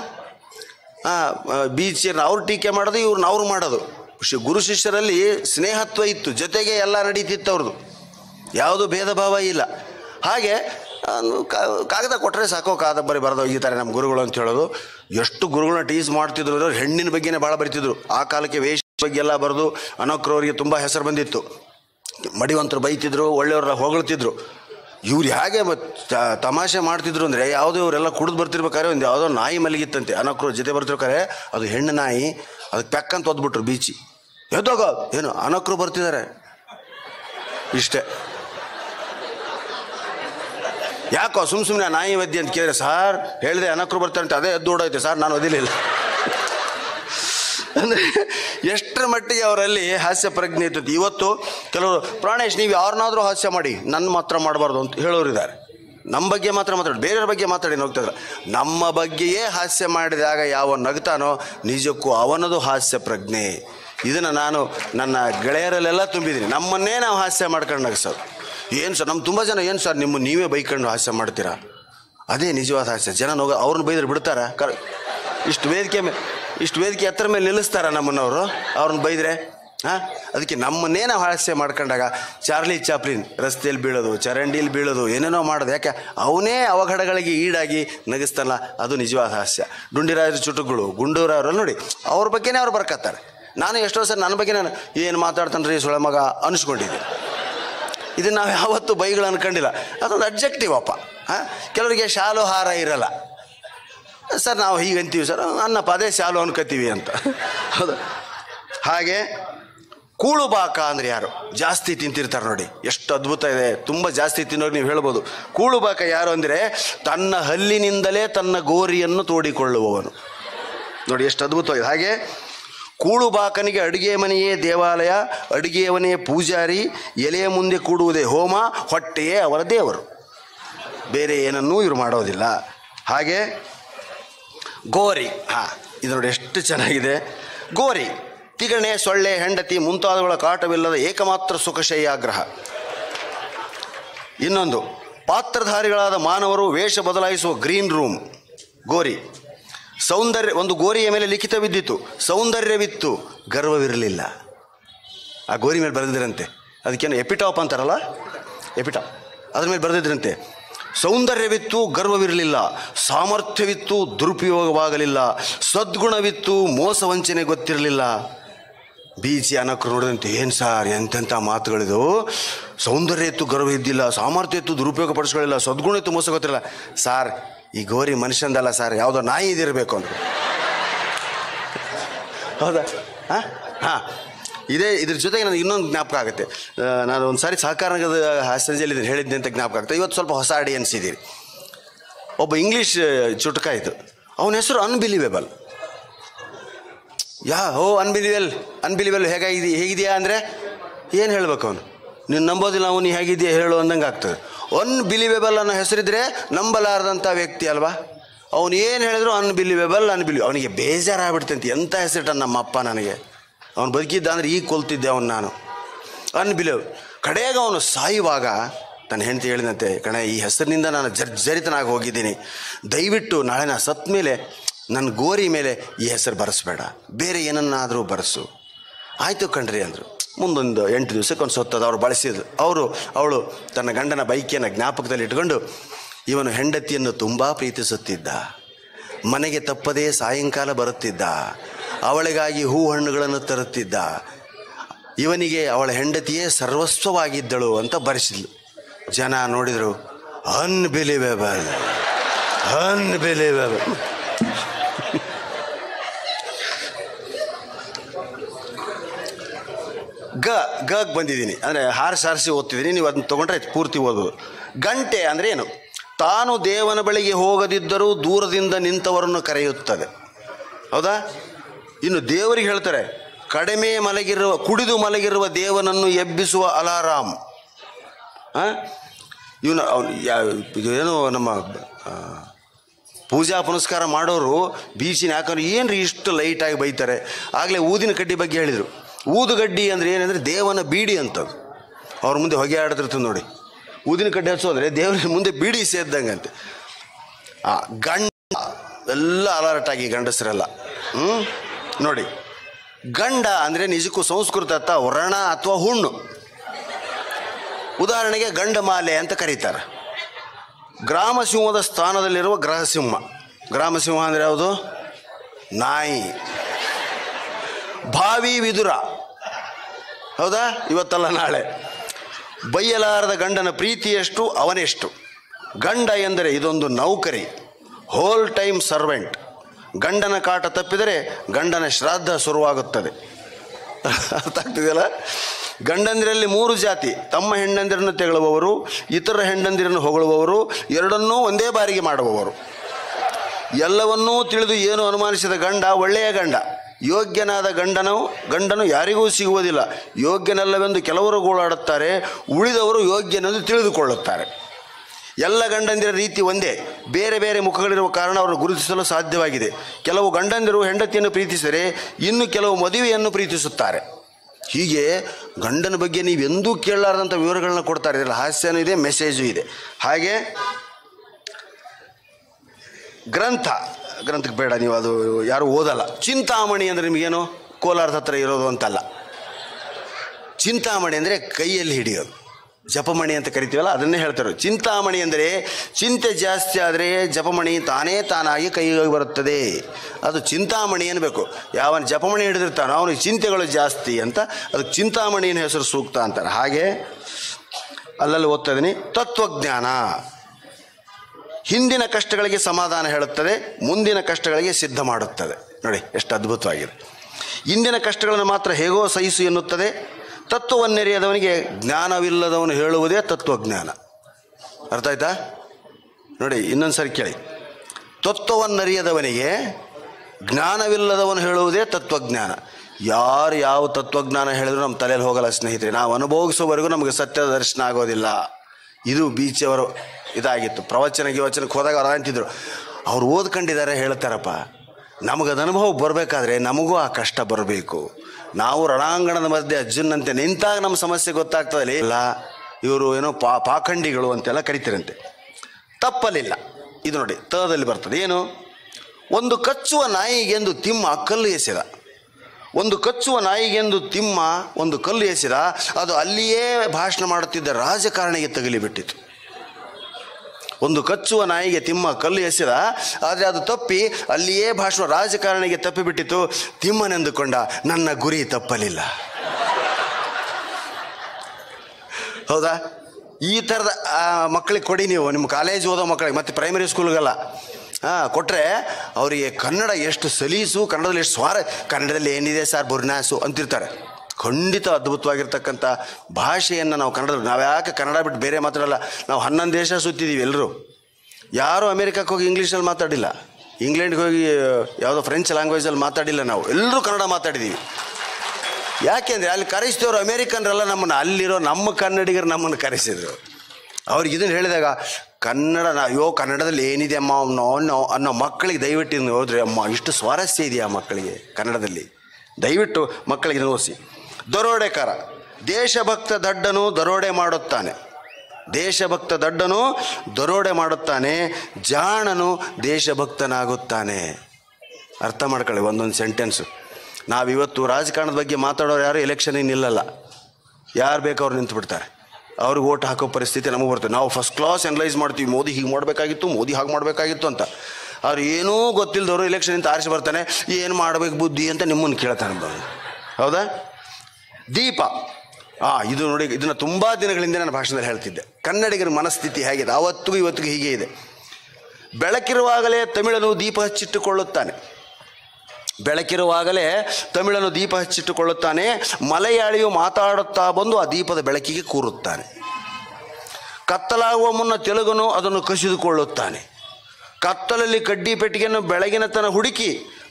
ಬೀಚ್ ಅವ್ರು ಟೀಕೆ ಮಾಡೋದು ಇವ್ರನ್ನ ಅವ್ರು ಮಾಡೋದು ಶಿ- ಗುರು ಶಿಷ್ಯರಲ್ಲಿ ಸ್ನೇಹತ್ವ ಇತ್ತು ಜೊತೆಗೆ ಎಲ್ಲ ನಡೀತಿತ್ತು ಅವ್ರದ್ದು ಯಾವುದು ಭೇದ ಭಾವ ಇಲ್ಲ ಹಾಗೆ ಆ, ಕಾ- ಕಾಗದ ಕೊಟ್ಟರೆ ಸಾಕೋ ಕಾದಂಬರಿ ಬರೆದು ಒಗಿತಾರೆ ನಮ್ಮ ಗುರುಗಳು ಅಂತ ಹೇಳೋದು ಎಷ್ಟು ಗುರುಗಳನ್ನ ಟೀಸ್ ಮಾಡ್ತಿದ್ರು ಅಂದ್ರೆ ಅವ್ರು ಹೆಣ್ಣಿನ ಬಗ್ಗೆನೇ ಭಾಳ ಬರಿತಿದ್ರು ಆ ಕಾಲಕ್ಕೆ ವೇಷ ಬಗ್ಗೆ ಎಲ್ಲ ಬರೆದು ಅನೋಕ್ರವರಿಗೆ ತುಂಬ ಹೆಸರು ಬಂದಿತ್ತು ಮಡಿವಂತರು ಬೈತಿದ್ರು ಒಳ್ಳೆಯವ್ರ ಹೊಗಳ್ತಿದ್ರು ಇವ್ರು ಹೇಗೆ ಮತ್ ತ- ತಮಾಷೆ ಮಾಡ್ತಿದ್ರು ಅಂದರೆ ಯಾವುದೋ ಇವರೆಲ್ಲ ಕುಡಿದು ಬರ್ತಿರ್ಬೇಕಾದ್ರೆ ಒಂದು ಯಾವುದೋ ನಾಯಿ ಮಲಗಿತ್ತಂತೆ ಅನಕ್ರು ಜೊತೆ ಬರ್ತಿರ್ಬೇಕಾರೆ ಅದು ಹೆಣ್ಣು ನಾಯಿ ಅದಕ್ಕೆ ಪೆಕ್ಕಂತ ಒದ್ಬಿಟ್ರು ಬೀಚಿ ಎದ್ದೋಗ ಏನು ಅನಕ್ರು ಬರ್ತಿದ್ದಾರೆ ಇಷ್ಟೇ ಯಾಕೋ ಸುಮ್ ಸುಮ್ಮನೆ ನಾಯಿ ವದ್ಯ ಅಂತ ಕೇಳಿದ್ರೆ ಸಾರ್ ಹೇಳಿದೆ ಅನಕ್ರು ಬರ್ತಾರೆ ಅಂತ ಅದೇ ಎದ್ದು ಓಡೋಯ್ತೆ ಸರ್ ನಾನು ಓದಿಲಿಲ್ಲ ಅಂದರೆ ಎಷ್ಟರ ಮಟ್ಟಿಗೆ ಅವರಲ್ಲಿ ಹಾಸ್ಯ ಪ್ರಜ್ಞೆ ಇರ್ತದೆ ಇವತ್ತು ಕೆಲವರು ಪ್ರಾಣೇಶ್ ನೀವು ಯಾರನ್ನಾದರೂ ಹಾಸ್ಯ ಮಾಡಿ ನನ್ನ ಮಾತ್ರ ಮಾಡಬಾರ್ದು ಅಂತ ಹೇಳೋರಿದ್ದಾರೆ ನಮ್ಮ ಬಗ್ಗೆ ಮಾತ್ರ ಮಾತಾಡಿ ಬೇರೆಯವ್ರ ಬಗ್ಗೆ ಮಾತಾಡಿ ಹೋಗ್ತಿದ್ರು ನಮ್ಮ ಬಗ್ಗೆಯೇ ಹಾಸ್ಯ ಮಾಡಿದಾಗ ಯಾವ ನಗ್ತಾನೋ ನಿಜಕ್ಕೂ ಅವನದು ಹಾಸ್ಯ ಪ್ರಜ್ಞೆ ಇದನ್ನು ನಾನು ನನ್ನ ಗೆಳೆಯರಲ್ಲೆಲ್ಲ ತುಂಬಿದ್ದೀನಿ ನಮ್ಮನ್ನೇ ನಾವು ಹಾಸ್ಯ ಮಾಡ್ಕೊಂಡು ನಗಿಸೋದು ಏನು ಸರ್ ನಮ್ಮ ತುಂಬ ಜನ ಏನು ಸರ್ ನಿಮ್ಮ ನೀವೇ ಬೈಕೊಂಡು ಹಾಸ್ಯ ಮಾಡ್ತೀರಾ ಅದೇ ನಿಜವಾದ ಹಾಸ್ಯ ಜನ ನೋಗ ಅವ್ರನ್ನ ಬೈದ್ರೆ ಬಿಡ್ತಾರ ಕರ್ ಇಷ್ಟು ವೇದಿಕೆ ಮೇಲೆ ಇಷ್ಟು ವೇದಿಕೆ ಎತ್ತರ ಮೇಲೆ ನಿಲ್ಲಿಸ್ತಾರ ನಮ್ಮನ್ನವರು ಅವ್ರನ್ನ ಬೈದ್ರೆ ಹಾಂ ಅದಕ್ಕೆ ನಮ್ಮನ್ನೇ ನಾವು ಹಾಸ್ಯ ಮಾಡ್ಕೊಂಡಾಗ ಚಾರ್ಲಿ ಚಾಪ್ಲಿನ್ ರಸ್ತೆಯಲ್ಲಿ ಬೀಳೋದು ಚರಂಡಿಲಿ ಬೀಳೋದು ಏನೇನೋ ಮಾಡೋದು ಯಾಕೆ ಅವನೇ ಅವಘಡಗಳಿಗೆ ಈಡಾಗಿ ನಗಿಸ್ತಾನಲ್ಲ ಅದು ನಿಜವಾದ ಹಾಸ್ಯ ಡುಂಡಿರಾಜರ ಚುಟುಕುಗಳು ಗುಂಡೂರಾವ್ರು ನೋಡಿ ಅವ್ರ ಬಗ್ಗೆನೇ ಅವ್ರು ಬರ್ಕತ್ತಾರೆ ನಾನು ಎಷ್ಟೋ ಸರ್ ನನ್ನ ಬಗ್ಗೆ ನಾನು ಏನು ಮಾತಾಡ್ತಾನೆ ರೀ ಸುಳ ಮಗ ಅನಿಸ್ಕೊಂಡಿದ್ದೆ ಇದನ್ನು ನಾವು ಯಾವತ್ತೂ ಬೈಗಳು ಅನ್ಕೊಂಡಿಲ್ಲ ಅದೊಂದು ಅಬ್ಜೆಕ್ಟಿವ್ ಅಪ್ಪ ಹಾಂ ಕೆಲವರಿಗೆ ಶಾಲು ಹಾರ ಇರಲ್ಲ ಸರ್ ನಾವು ಹೀಗೆ ಅಂತೀವಿ ಸರ್ ನನ್ನ ಪದೇ ಶಾಲು ಅನ್ಕೋತೀವಿ ಅಂತ ಹೌದು ಹಾಗೆ ಕೂಳುಬಾಕ ಅಂದರೆ ಯಾರು ಜಾಸ್ತಿ ತಿಂತಿರ್ತಾರೆ ನೋಡಿ ಎಷ್ಟು ಅದ್ಭುತ ಇದೆ ತುಂಬ ಜಾಸ್ತಿ ತಿನ್ನೋರು ನೀವು ಹೇಳ್ಬೋದು ಕೂಳುಬಾಕ ಯಾರು ಅಂದರೆ ತನ್ನ ಹಲ್ಲಿನಿಂದಲೇ ತನ್ನ ಗೋರಿಯನ್ನು ತೋಡಿಕೊಳ್ಳುವವನು ನೋಡಿ ಎಷ್ಟು ಅದ್ಭುತವಾಗಿದೆ ಹಾಗೆ ಕೂಳುಬಾಕನಿಗೆ ಅಡುಗೆ ಮನೆಯೇ ದೇವಾಲಯ ಅಡುಗೆಯವನೇ ಪೂಜಾರಿ ಎಲೆಯ ಮುಂದೆ ಕೂಡುವುದೇ ಹೋಮ ಹೊಟ್ಟೆಯೇ ಅವರ ದೇವರು ಬೇರೆ ಏನನ್ನೂ ಇವರು ಮಾಡೋದಿಲ್ಲ ಹಾಗೆ ಗೋರಿ ಹಾಂ ಇದು ನೋಡಿ ಎಷ್ಟು ಚೆನ್ನಾಗಿದೆ ಗೋರಿ ತಿಗಣೆ ಸೊಳ್ಳೆ ಹೆಂಡತಿ ಮುಂತಾದವುಗಳ ಕಾಟವಿಲ್ಲದ ಏಕಮಾತ್ರ ಸುಖಶಯ್ಯಾಗ್ರಹ ಇನ್ನೊಂದು ಪಾತ್ರಧಾರಿಗಳಾದ ಮಾನವರು ವೇಷ ಬದಲಾಯಿಸುವ ಗ್ರೀನ್ ರೂಮ್ ಗೋರಿ ಸೌಂದರ್ಯ ಒಂದು ಗೋರಿಯ ಮೇಲೆ ಲಿಖಿತವಿದ್ದಿತ್ತು ಸೌಂದರ್ಯವಿತ್ತು ಗರ್ವವಿರಲಿಲ್ಲ ಆ ಗೋರಿ ಮೇಲೆ ಬರೆದಿದ್ರಂತೆ ಅದಕ್ಕೇನು ಎಪಿಟಾಪ್ ಅಂತಾರಲ್ಲ ಎಪಿಟಾಪ್ ಅದ್ರ ಮೇಲೆ ಬರೆದಿದ್ರಂತೆ ಸೌಂದರ್ಯವಿತ್ತು ಗರ್ವವಿರಲಿಲ್ಲ ಸಾಮರ್ಥ್ಯವಿತ್ತು ದುರುಪಯೋಗವಾಗಲಿಲ್ಲ ಸದ್ಗುಣವಿತ್ತು ಮೋಸ ವಂಚನೆ ಗೊತ್ತಿರಲಿಲ್ಲ ಬೀಚಿ ಅನಕ್ರು ನೋಡಿದಂತೆ ಏನು ಸಾರ್ ಎಂತೆಂಥ ಮಾತುಗಳಿದು ಸೌಂದರ್ಯ ಇತ್ತು ಗರ್ವ ಇದ್ದಿಲ್ಲ ಸಾಮರ್ಥ್ಯ ಇತ್ತು ದುರುಪಯೋಗ ಪಡಿಸ್ಕೊಳ್ಳಿಲ್ಲ ಸದ್ಗುಣ ಇತ್ತು ಮೋಸ ಗೊತ್ತಿರಲ್ಲ ಸಾರ್ ಈ ಗೋರಿ ಮನುಷ್ಯಂದಲ್ಲ ಸರ್ ಯಾವುದೋ ನಾಯಿ ಇದಿರಬೇಕು ಅಂದರು ಹೌದಾ ಹಾಂ ಹಾಂ ಇದೇ ಇದ್ರ ಜೊತೆಗೆ ನನಗೆ ಇನ್ನೊಂದು ಜ್ಞಾಪಕ ಆಗುತ್ತೆ ಆ, ನಾನು ಒಂದು ಸಾರಿ ಸಹಕಾರ ನಗರದ ಹಾಸ್ಯದಲ್ಲಿ ಇದನ್ನು ಹೇಳಿದ್ದೆ ಅಂತ ಜ್ಞಾಪಕ ಆಗುತ್ತೆ ಇವತ್ತು ಸ್ವಲ್ಪ ಹೊಸ ಆಡಿಯನ್ಸ್ ಇದ್ದೀರಿ ಒಬ್ಬ ಇಂಗ್ಲೀಷ್ ಚುಟಕ ಇದು ಅವನ ಹೆಸರು ಅನ್ಬಿಲಿವೇಬಲ್ ಯಾ ಓ ಅನ್ಬಿಲಿವೆಲ್ ಅನ್ಬಿಲಿವೆಲ್ ಹೇಗಾಗಿ ಹೇಗಿದೆಯಾ ಅಂದರೆ ಏನು ಹೇಳ್ಬೇಕು ಅವನು ನೀನು ನಂಬೋದಿಲ್ಲ ಅವನು ಹೇಗಿದೆಯಾ ಹೇಳು ಅಂದಂಗೆ ಆಗ್ತದೆ ಅನ್ಬಿಲಿವೇಬಲ್ ಅನ್ನೋ ಹೆಸರಿದ್ರೆ ನಂಬಲಾರದಂಥ ವ್ಯಕ್ತಿ ಅಲ್ವಾ ಅವನು ಏನು ಹೇಳಿದ್ರು ಅನ್ಬಿಲಿವೇಬಲ್ ಅನ್ಬಿಲಿ ಅವನಿಗೆ ಬೇಜಾರಾಗ್ಬಿಡ್ತಂತೆ ಎಂಥ ಹೆಸರಿಟ್ಟ ನಮ್ಮ ಅಪ್ಪ ನನಗೆ ಅವನು ಬದುಕಿದ್ದ ಅಂದರೆ ಈಗ ಕೊಲ್ತಿದ್ದೆ ಅವನು ನಾನು ಅನ್ಬಿಲಿವ್ ಕಡೆಗೆ ಅವನು ಸಾಯುವಾಗ ತನ್ನ ಹೆಂಡತಿ ಹೇಳಿದಂತೆ ಕಣ ಈ ಹೆಸರಿನಿಂದ ನಾನು ಜರ್ಜರಿತನಾಗಿ ಹೋಗಿದ್ದೀನಿ ದಯವಿಟ್ಟು ನಾಳೆ ನಾ ಸತ್ತ ಮೇಲೆ ನನ್ನ ಗೋರಿ ಮೇಲೆ ಈ ಹೆಸರು ಬರೆಸ್ಬೇಡ ಬೇರೆ ಏನನ್ನಾದರೂ ಬರೆಸು ಆಯಿತು ಕಣ್ರಿ ಅಂದರು ಮುಂದೊಂದು ಎಂಟು ದಿವಸಕ್ಕೆ ಒಂದು ಸೊತ್ತದ ಅವ್ರು ಬಳಸಿದ್ರು ಅವರು ಅವಳು ತನ್ನ ಗಂಡನ ಬೈಕಿಯನ್ನು ಜ್ಞಾಪಕದಲ್ಲಿ ಇಟ್ಕೊಂಡು ಇವನು ಹೆಂಡತಿಯನ್ನು ತುಂಬ ಪ್ರೀತಿಸುತ್ತಿದ್ದ ಮನೆಗೆ ತಪ್ಪದೇ ಸಾಯಂಕಾಲ ಬರುತ್ತಿದ್ದ ಅವಳಿಗಾಗಿ ಹೂ ಹಣ್ಣುಗಳನ್ನು ತರುತ್ತಿದ್ದ ಇವನಿಗೆ ಅವಳ ಹೆಂಡತಿಯೇ ಸರ್ವಸ್ವವಾಗಿದ್ದಳು ಅಂತ ಬರೆಸಿದ್ಲು ಜನ ನೋಡಿದರು ಅನ್ಬಿಲಿವೇಬಲ್ ಅನ್ಬಿಲಿವೇಬಲ್ ಗ ಗಗ್ ಬಂದಿದ್ದೀನಿ ಅಂದರೆ ಹಾರಿಸಿ ಹಾರಿಸಿ ಓದ್ತಿದ್ದೀನಿ ನೀವು ಅದನ್ನ ತೊಗೊಂಡ್ರೆ ಆಯ್ತು, ಪೂರ್ತಿ ಓದ್ಬೋದು ಗಂಟೆ ಅಂದರೆ ಏನು ತಾನು ದೇವನ ಬಳಿಗೆ ಹೋಗದಿದ್ದರೂ ದೂರದಿಂದ ನಿಂತವರನ್ನು ಕರೆಯುತ್ತದೆ ಹೌದಾ ಇನ್ನು ದೇವರಿಗೆ ಹೇಳ್ತಾರೆ ಕಡಿಮೆ ಮಲಗಿರುವ ಕುಡಿದು ಮಲಗಿರುವ ದೇವನನ್ನು ಎಬ್ಬಿಸುವ ಅಲಾರಾಮ್ ಇವನು ಅವನು ಏನು ನಮ್ಮ ಆ, ಪೂಜಾ ಪುನಸ್ಕಾರ ಮಾಡೋರು ಬೀಚಿನ ಯಾಕಂದ್ರೆ ಏನು ರೀ ಇಷ್ಟು ಲೈಟಾಗಿ ಬೈತಾರೆ ಆಗಲೇ ಊದಿನ ಕಡ್ಡಿ ಬಗ್ಗೆ ಹೇಳಿದರು ಊದುಗಡ್ಡಿ ಅಂದರೆ ಏನಂದರೆ ದೇವನ ಬೀಡಿ ಅಂತದು ಅವ್ರ ಮುಂದೆ ಹೊಗೆ ಆಡ್ತಿರ್ತದೆ ನೋಡಿ ಊದಿನ ಕಡ್ಡಿ ಹಚ್ಚೋದ್ರೆ ದೇವರ ಮುಂದೆ ಬೀಡಿ ಸೇದ್ದಂಗಂತೆ ಆ ಗಂಡ ಎಲ್ಲ ಅಲರ್ಟ್ ಆಗಿ ಗಂಡಸರೆಲ್ಲ ಹ್ಞೂ ನೋಡಿ ಗಂಡ ಅಂದರೆ ನಿಜಕ್ಕೂ ಸಂಸ್ಕೃತ ಅರ್ಥ ವ್ರಣ ಅಥವಾ ಹುಣ್ಣು ಉದಾಹರಣೆಗೆ ಗಂಡಮಾಲೆ ಅಂತ ಕರೀತಾರೆ ಗ್ರಾಮಸಿಂಹದ ಸ್ಥಾನದಲ್ಲಿರುವ ಗ್ರಹಸಿಂಹ ಗ್ರಾಮಸಿಂಹ ಅಂದರೆ ಯಾವುದು ನಾಯಿ ಭಾವಿ ವಿದುರ ಹೌದಾ ಇವತ್ತಲ್ಲ ನಾಳೆ ಬೈಯಲಾರದ ಗಂಡನ ಪ್ರೀತಿಯಷ್ಟು ಅವನೆಷ್ಟು ಗಂಡ ಎಂದರೆ ಇದೊಂದು ನೌಕರಿ ಹೋಲ್ ಟೈಮ್ ಸರ್ವೆಂಟ್ ಗಂಡನ ಕಾಟ ತಪ್ಪಿದರೆ ಗಂಡನ ಶ್ರಾದ್ದ ಶುರುವಾಗುತ್ತದೆ ಅರ್ಥ ಆಗ್ತಿದೆಯಲ್ಲ ಗಂಡಂದಿರಲ್ಲಿ ಮೂರು ಜಾತಿ ತಮ್ಮ ಹೆಂಡಂದಿರನ್ನು ತೆಗಳುವವರು ಇತರ ಹೆಂಡಂದಿರನ್ನು ಹೊಗಳುವವರು ಎರಡನ್ನೂ ಒಂದೇ ಬಾರಿಗೆ ಮಾಡುವವರು ಎಲ್ಲವನ್ನೂ ತಿಳಿದು ಏನು ಅನುಮಾನಿಸಿದ ಗಂಡ ಒಳ್ಳೆಯ ಗಂಡ ಯೋಗ್ಯನಾದ ಗಂಡನು ಗಂಡನು ಯಾರಿಗೂ ಸಿಗುವುದಿಲ್ಲ ಯೋಗ್ಯನಲ್ಲವೆಂದು ಕೆಲವರು ಗೋಳಾಡುತ್ತಾರೆ ಉಳಿದವರು ಯೋಗ್ಯನೆಂದು ತಿಳಿದುಕೊಳ್ಳುತ್ತಾರೆ ಎಲ್ಲ ಗಂಡಂದಿರ ರೀತಿ ಒಂದೇ ಬೇರೆ ಬೇರೆ ಮುಖಗಳಿರುವ ಕಾರಣ ಅವರನ್ನು ಗುರುತಿಸಲು ಸಾಧ್ಯವಾಗಿದೆ ಕೆಲವು ಗಂಡಂದಿರು ಹೆಂಡತಿಯನ್ನು ಪ್ರೀತಿಸಿದರೆ ಇನ್ನು ಕೆಲವು ಮದುವೆಯನ್ನು ಪ್ರೀತಿಸುತ್ತಾರೆ ಹೀಗೆ ಗಂಡನ ಬಗ್ಗೆ ನೀವೆಂದೂ ಕೇಳಲಾರದಂಥ ವಿವರಗಳನ್ನ ಕೊಡ್ತಾರೆ ಇದರಲ್ಲಿ ಹಾಸ್ಯನೂ ಇದೆ ಮೆಸೇಜು ಇದೆ ಹಾಗೆ ಗ್ರಂಥ ಗ್ರಂಥಕ್ಕೆ ಬೇಡ ನೀವು ಅದು ಯಾರು ಓದಲ್ಲ ಚಿಂತಾಮಣಿ ಅಂದರೆ ನಿಮಗೇನು ಕೋಲಾರದ ಹತ್ರ ಇರೋದು ಅಂತಲ್ಲ ಚಿಂತಾಮಣಿ ಅಂದರೆ ಕೈಯಲ್ಲಿ ಹಿಡಿಯೋದು ಜಪಮಣಿ ಅಂತ ಕರಿತೀವಲ್ಲ ಅದನ್ನೇ ಹೇಳ್ತಾರೆ ಚಿಂತಾಮಣಿ ಅಂದರೆ ಚಿಂತೆ ಜಾಸ್ತಿ ಆದರೆ ಜಪಮಣಿ ತಾನೇ ತಾನಾಗಿ ಕೈಗೆ ಬರುತ್ತದೆ ಅದು ಚಿಂತಾಮಣಿ ಅನ್ಬೇಕು ಯಾವನ ಜಪಮಣಿ ಹಿಡಿದಿರ್ತಾನೋ ಅವನಿಗೆ ಚಿಂತೆಗಳು ಜಾಸ್ತಿ ಅಂತ ಅದಕ್ಕೆ ಚಿಂತಾಮಣಿನ ಹೆಸರು ಸೂಕ್ತ ಅಂತಾರೆ ಹಾಗೆ ಅಲ್ಲಲ್ಲಿ ಓದ್ತಾ ಇದ್ದೀನಿ ತತ್ವಜ್ಞಾನ ಹಿಂದಿನ ಕಷ್ಟಗಳಿಗೆ ಸಮಾಧಾನ ಹೇಳುತ್ತದೆ ಮುಂದಿನ ಕಷ್ಟಗಳಿಗೆ ಸಿದ್ಧ ಮಾಡುತ್ತದೆ ನೋಡಿ ಎಷ್ಟು ಅದ್ಭುತವಾಗಿದೆ ಇಂದಿನ ಕಷ್ಟಗಳನ್ನು ಮಾತ್ರ ಹೇಗೋ ಸಹಿಸು ಎನ್ನುತ್ತದೆ ತತ್ವವನ್ನೆರೆಯದವನಿಗೆ ಜ್ಞಾನವಿಲ್ಲದವನು ಹೇಳುವುದೇ ತತ್ವಜ್ಞಾನ ಅರ್ಥ ಆಯ್ತಾ ನೋಡಿ ಇನ್ನೊಂದು ಸರಿ ಕೇಳಿ ತತ್ವವನ್ನರಿಯದವನಿಗೆ ಜ್ಞಾನವಿಲ್ಲದವನು ಹೇಳುವುದೇ ತತ್ವಜ್ಞಾನ ಯಾರು ಯಾವ ತತ್ವಜ್ಞಾನ ಹೇಳಿದ್ರು ನಮ್ಮ ತಲೆಯಲ್ಲಿ ಹೋಗಲ್ಲ ಸ್ನೇಹಿತರೆ ನಾವು ಅನುಭವಿಸೋವರೆಗೂ ನಮಗೆ ಸತ್ಯದ ದರ್ಶನ ಆಗೋದಿಲ್ಲ ಇದು ಬೀಚವರು ಇದಾಗಿತ್ತು ಪ್ರವಚನ ಗಿವಚನಕ್ಕೆ ಹೋದಾಗ ಅವ್ರು ಅಂತಿದ್ರು ಅವ್ರು ಓದ್ಕೊಂಡಿದ್ದಾರೆ ಹೇಳ್ತಾರಪ್ಪ ನಮಗದು ಅನುಭವ ಬರಬೇಕಾದ್ರೆ ನಮಗೂ ಆ ಕಷ್ಟ ಬರಬೇಕು ನಾವು ರಣಾಂಗಣದ ಮಧ್ಯೆ ಅರ್ಜುನಂತೆ ನಿಂತಾಗ ನಮ್ಮ ಸಮಸ್ಯೆ ಗೊತ್ತಾಗ್ತದೆ ಇಲ್ಲ ಇವರು ಏನೋ ಪಾ ಪಾಖಂಡಿಗಳು ಅಂತೆಲ್ಲ ಕರಿತಿರಂತೆ ತಪ್ಪಲಿಲ್ಲ ಇದು ನೋಡಿ ತದಲ್ಲಿ ಬರ್ತದೆ ಏನು ಒಂದು ಕಚ್ಚುವ ನಾಯಿಗೆಂದು ತಿಮ್ಮ ಕಲ್ಲು ಎಸೆದ ಒಂದು ಕಚ್ಚುವ ನಾಯಿಗೆಂದು ತಿಮ್ಮ ಒಂದು ಕಲ್ಲು ಎಸೆದ ಅದು ಅಲ್ಲಿಯೇ ಭಾಷಣ ಮಾಡುತ್ತಿದ್ದ ರಾಜಕಾರಣಿಗೆ ತಗುಲಿಬಿಟ್ಟಿತು ಒಂದು ಕಚ್ಚುವ ನಾಯಿಗೆ ತಿಮ್ಮ ಕಲ್ಲು ಎಸೆದ ಆದರೆ ಅದು ತಪ್ಪಿ ಅಲ್ಲಿಯೇ ಭಾಷಣ ರಾಜಕಾರಣಿಗೆ ತಪ್ಪಿಬಿಟ್ಟಿತು ತಿಮ್ಮನೆಂದುಕೊಂಡ ನನ್ನ ಗುರಿ ತಪ್ಪಲಿಲ್ಲ ಹೌದಾ ಈ ಥರದ ಆ, ಮಕ್ಕಳಿಗೆ ಕೊಡಿ ನೀವು ನಿಮ್ಮ ಕಾಲೇಜ್ ಓದೋ ಮಕ್ಕಳಿಗೆ ಮತ್ತು ಪ್ರೈಮರಿ ಸ್ಕೂಲ್ಗೆಲ್ಲ ಹಾಂ ಕೊಟ್ಟರೆ ಅವರಿಗೆ ಕನ್ನಡ ಎಷ್ಟು ಸಲೀಸು ಕನ್ನಡದಲ್ಲಿ ಎಷ್ಟು ಸ್ವಾರ ಕನ್ನಡದಲ್ಲಿ ಏನಿದೆ ಸರ್ ಬುರ್ನಾಸು ಅಂತಿರ್ತಾರೆ ಖಂಡಿತ ಅದ್ಭುತವಾಗಿರ್ತಕ್ಕಂಥ ಭಾಷೆಯನ್ನು ನಾವು ಕನ್ನಡದಲ್ಲಿ ನಾವು ಯಾಕೆ ಕನ್ನಡ ಬಿಟ್ಟು ಬೇರೆ ಮಾತಾಡಲ್ಲ ನಾವು ಹನ್ನೊಂದು ದೇಶ ಸುತ್ತಿದ್ದೀವಿ ಎಲ್ಲರೂ ಯಾರೂ ಅಮೇರಿಕಕ್ಕೆ ಹೋಗಿ ಇಂಗ್ಲೀಷಲ್ಲಿ ಮಾತಾಡಿಲ್ಲ ಇಂಗ್ಲೆಂಡ್ಗೆ ಹೋಗಿ ಯಾವುದೋ ಫ್ರೆಂಚ್ ಲ್ಯಾಂಗ್ವೇಜಲ್ಲಿ ಮಾತಾಡಿಲ್ಲ ನಾವು ಎಲ್ಲರೂ ಕನ್ನಡ ಮಾತಾಡಿದ್ದೀವಿ ಯಾಕೆಂದರೆ ಅಲ್ಲಿ ಕರೆಸಿದವರು ಅಮೇರಿಕನ್ರೆಲ್ಲ ನಮ್ಮನ್ನು ಅಲ್ಲಿರೋ ನಮ್ಮ ಕನ್ನಡಿಗರು ನಮ್ಮನ್ನು ಕರೆಸಿದರು ಅವ್ರಿಗೆ ಇದನ್ನು ಹೇಳಿದಾಗ ಕನ್ನಡ ನಾ ಅಯ್ಯೋ ಕನ್ನಡದಲ್ಲಿ ಏನಿದೆ ಅಮ್ಮ ಅನ್ನೋ ಅನ್ನೋ ಅನ್ನೋ ಮಕ್ಕಳಿಗೆ ದಯವಿಟ್ಟು ಇದನ್ನು ಹೋದ್ರೆ ಅಮ್ಮ ಇಷ್ಟು ಸ್ವಾರಸ್ಯ ಇದೆಯಾ ಮಕ್ಕಳಿಗೆ ಕನ್ನಡದಲ್ಲಿ ದಯವಿಟ್ಟು ಮಕ್ಕಳಿಗೆ ಇದನ್ನು ಓದಿಸಿ ದರೋಡೆಕಾರ ದೇಶಭಕ್ತ ದಡ್ಡನು ದರೋಡೆ ಮಾಡುತ್ತಾನೆ ದೇಶಭಕ್ತ ದಡ್ಡನು ದರೋಡೆ ಮಾಡುತ್ತಾನೆ ಜಾಣನು ದೇಶಭಕ್ತನಾಗುತ್ತಾನೆ ಅರ್ಥ ಮಾಡ್ಕೊಳ್ಳಿ ಒಂದೊಂದು ಸೆಂಟೆನ್ಸು ನಾವಿವತ್ತು ರಾಜಕಾರಣದ ಬಗ್ಗೆ ಮಾತಾಡೋರು ಯಾರು ಎಲೆಕ್ಷನಿಗೆ ನಿಲ್ಲಲ್ಲ ಯಾರು ಬೇಕು ಅವ್ರು ನಿಂತು ಬಿಡ್ತಾರೆ ಅವ್ರಿಗೆ ಓಟ್ ಹಾಕೋ ಪರಿಸ್ಥಿತಿ ನಮಗೆ ಬರ್ತದೆ ನಾವು ಫಸ್ಟ್ ಕ್ಲಾಸ್ ಅನಲೈಸ್ ಮಾಡ್ತೀವಿ ಮೋದಿ ಹೀಗೆ ಮಾಡಬೇಕಾಗಿತ್ತು ಮೋದಿ ಹಾಗೆ ಮಾಡಬೇಕಾಗಿತ್ತು ಅಂತ ಅವ್ರು ಏನೂ ಗೊತ್ತಿಲ್ಲದವರು ಎಲೆಕ್ಷನ್ ನಿಂತ ಆರಿಸಿ ಬರ್ತಾನೆ ಏನು ಮಾಡಬೇಕು ಬುದ್ಧಿ ಅಂತ ನಿಮ್ಮನ್ನು ಕೇಳ್ತಾನೆ ಬಂದು ಹೌದಾ ದೀಪ ಆ ಇದು ನೋಡಿ ಇದನ್ನು ತುಂಬ ದಿನಗಳಿಂದ ನಾನು ಭಾಷಣದಲ್ಲಿ ಹೇಳ್ತಿದ್ದೆ ಕನ್ನಡಿಗರ ಮನಸ್ಥಿತಿ ಹೇಗಿದೆ ಅವತ್ತಿಗೂ ಇವತ್ತಿಗೂ ಹೀಗೆ ಇದೆ ಬೆಳಕಿರುವಾಗಲೇ ತಮಿಳನು ದೀಪ ಹಚ್ಚಿಟ್ಟುಕೊಳ್ಳುತ್ತಾನೆ ಬೆಳಕಿರುವಾಗಲೇ ತಮಿಳನು ದೀಪ ಹಚ್ಚಿಟ್ಟುಕೊಳ್ಳುತ್ತಾನೆ ಮಲಯಾಳಿಯು ಮಾತಾಡುತ್ತಾ ಬಂದು ಆ ದೀಪದ ಬೆಳಕಿಗೆ ಕೂರುತ್ತಾನೆ ಕತ್ತಲಾಗುವ ಮುನ್ನ ತೆಲುಗನು ಅದನ್ನು ಕಸಿದುಕೊಳ್ಳುತ್ತಾನೆ ಕತ್ತಲಲ್ಲಿ ಕಡ್ಡಿ ಪೆಟ್ಟಿಗೆಯನ್ನು ಬೆಳಗಿನ ತನ ಹುಡುಕಿ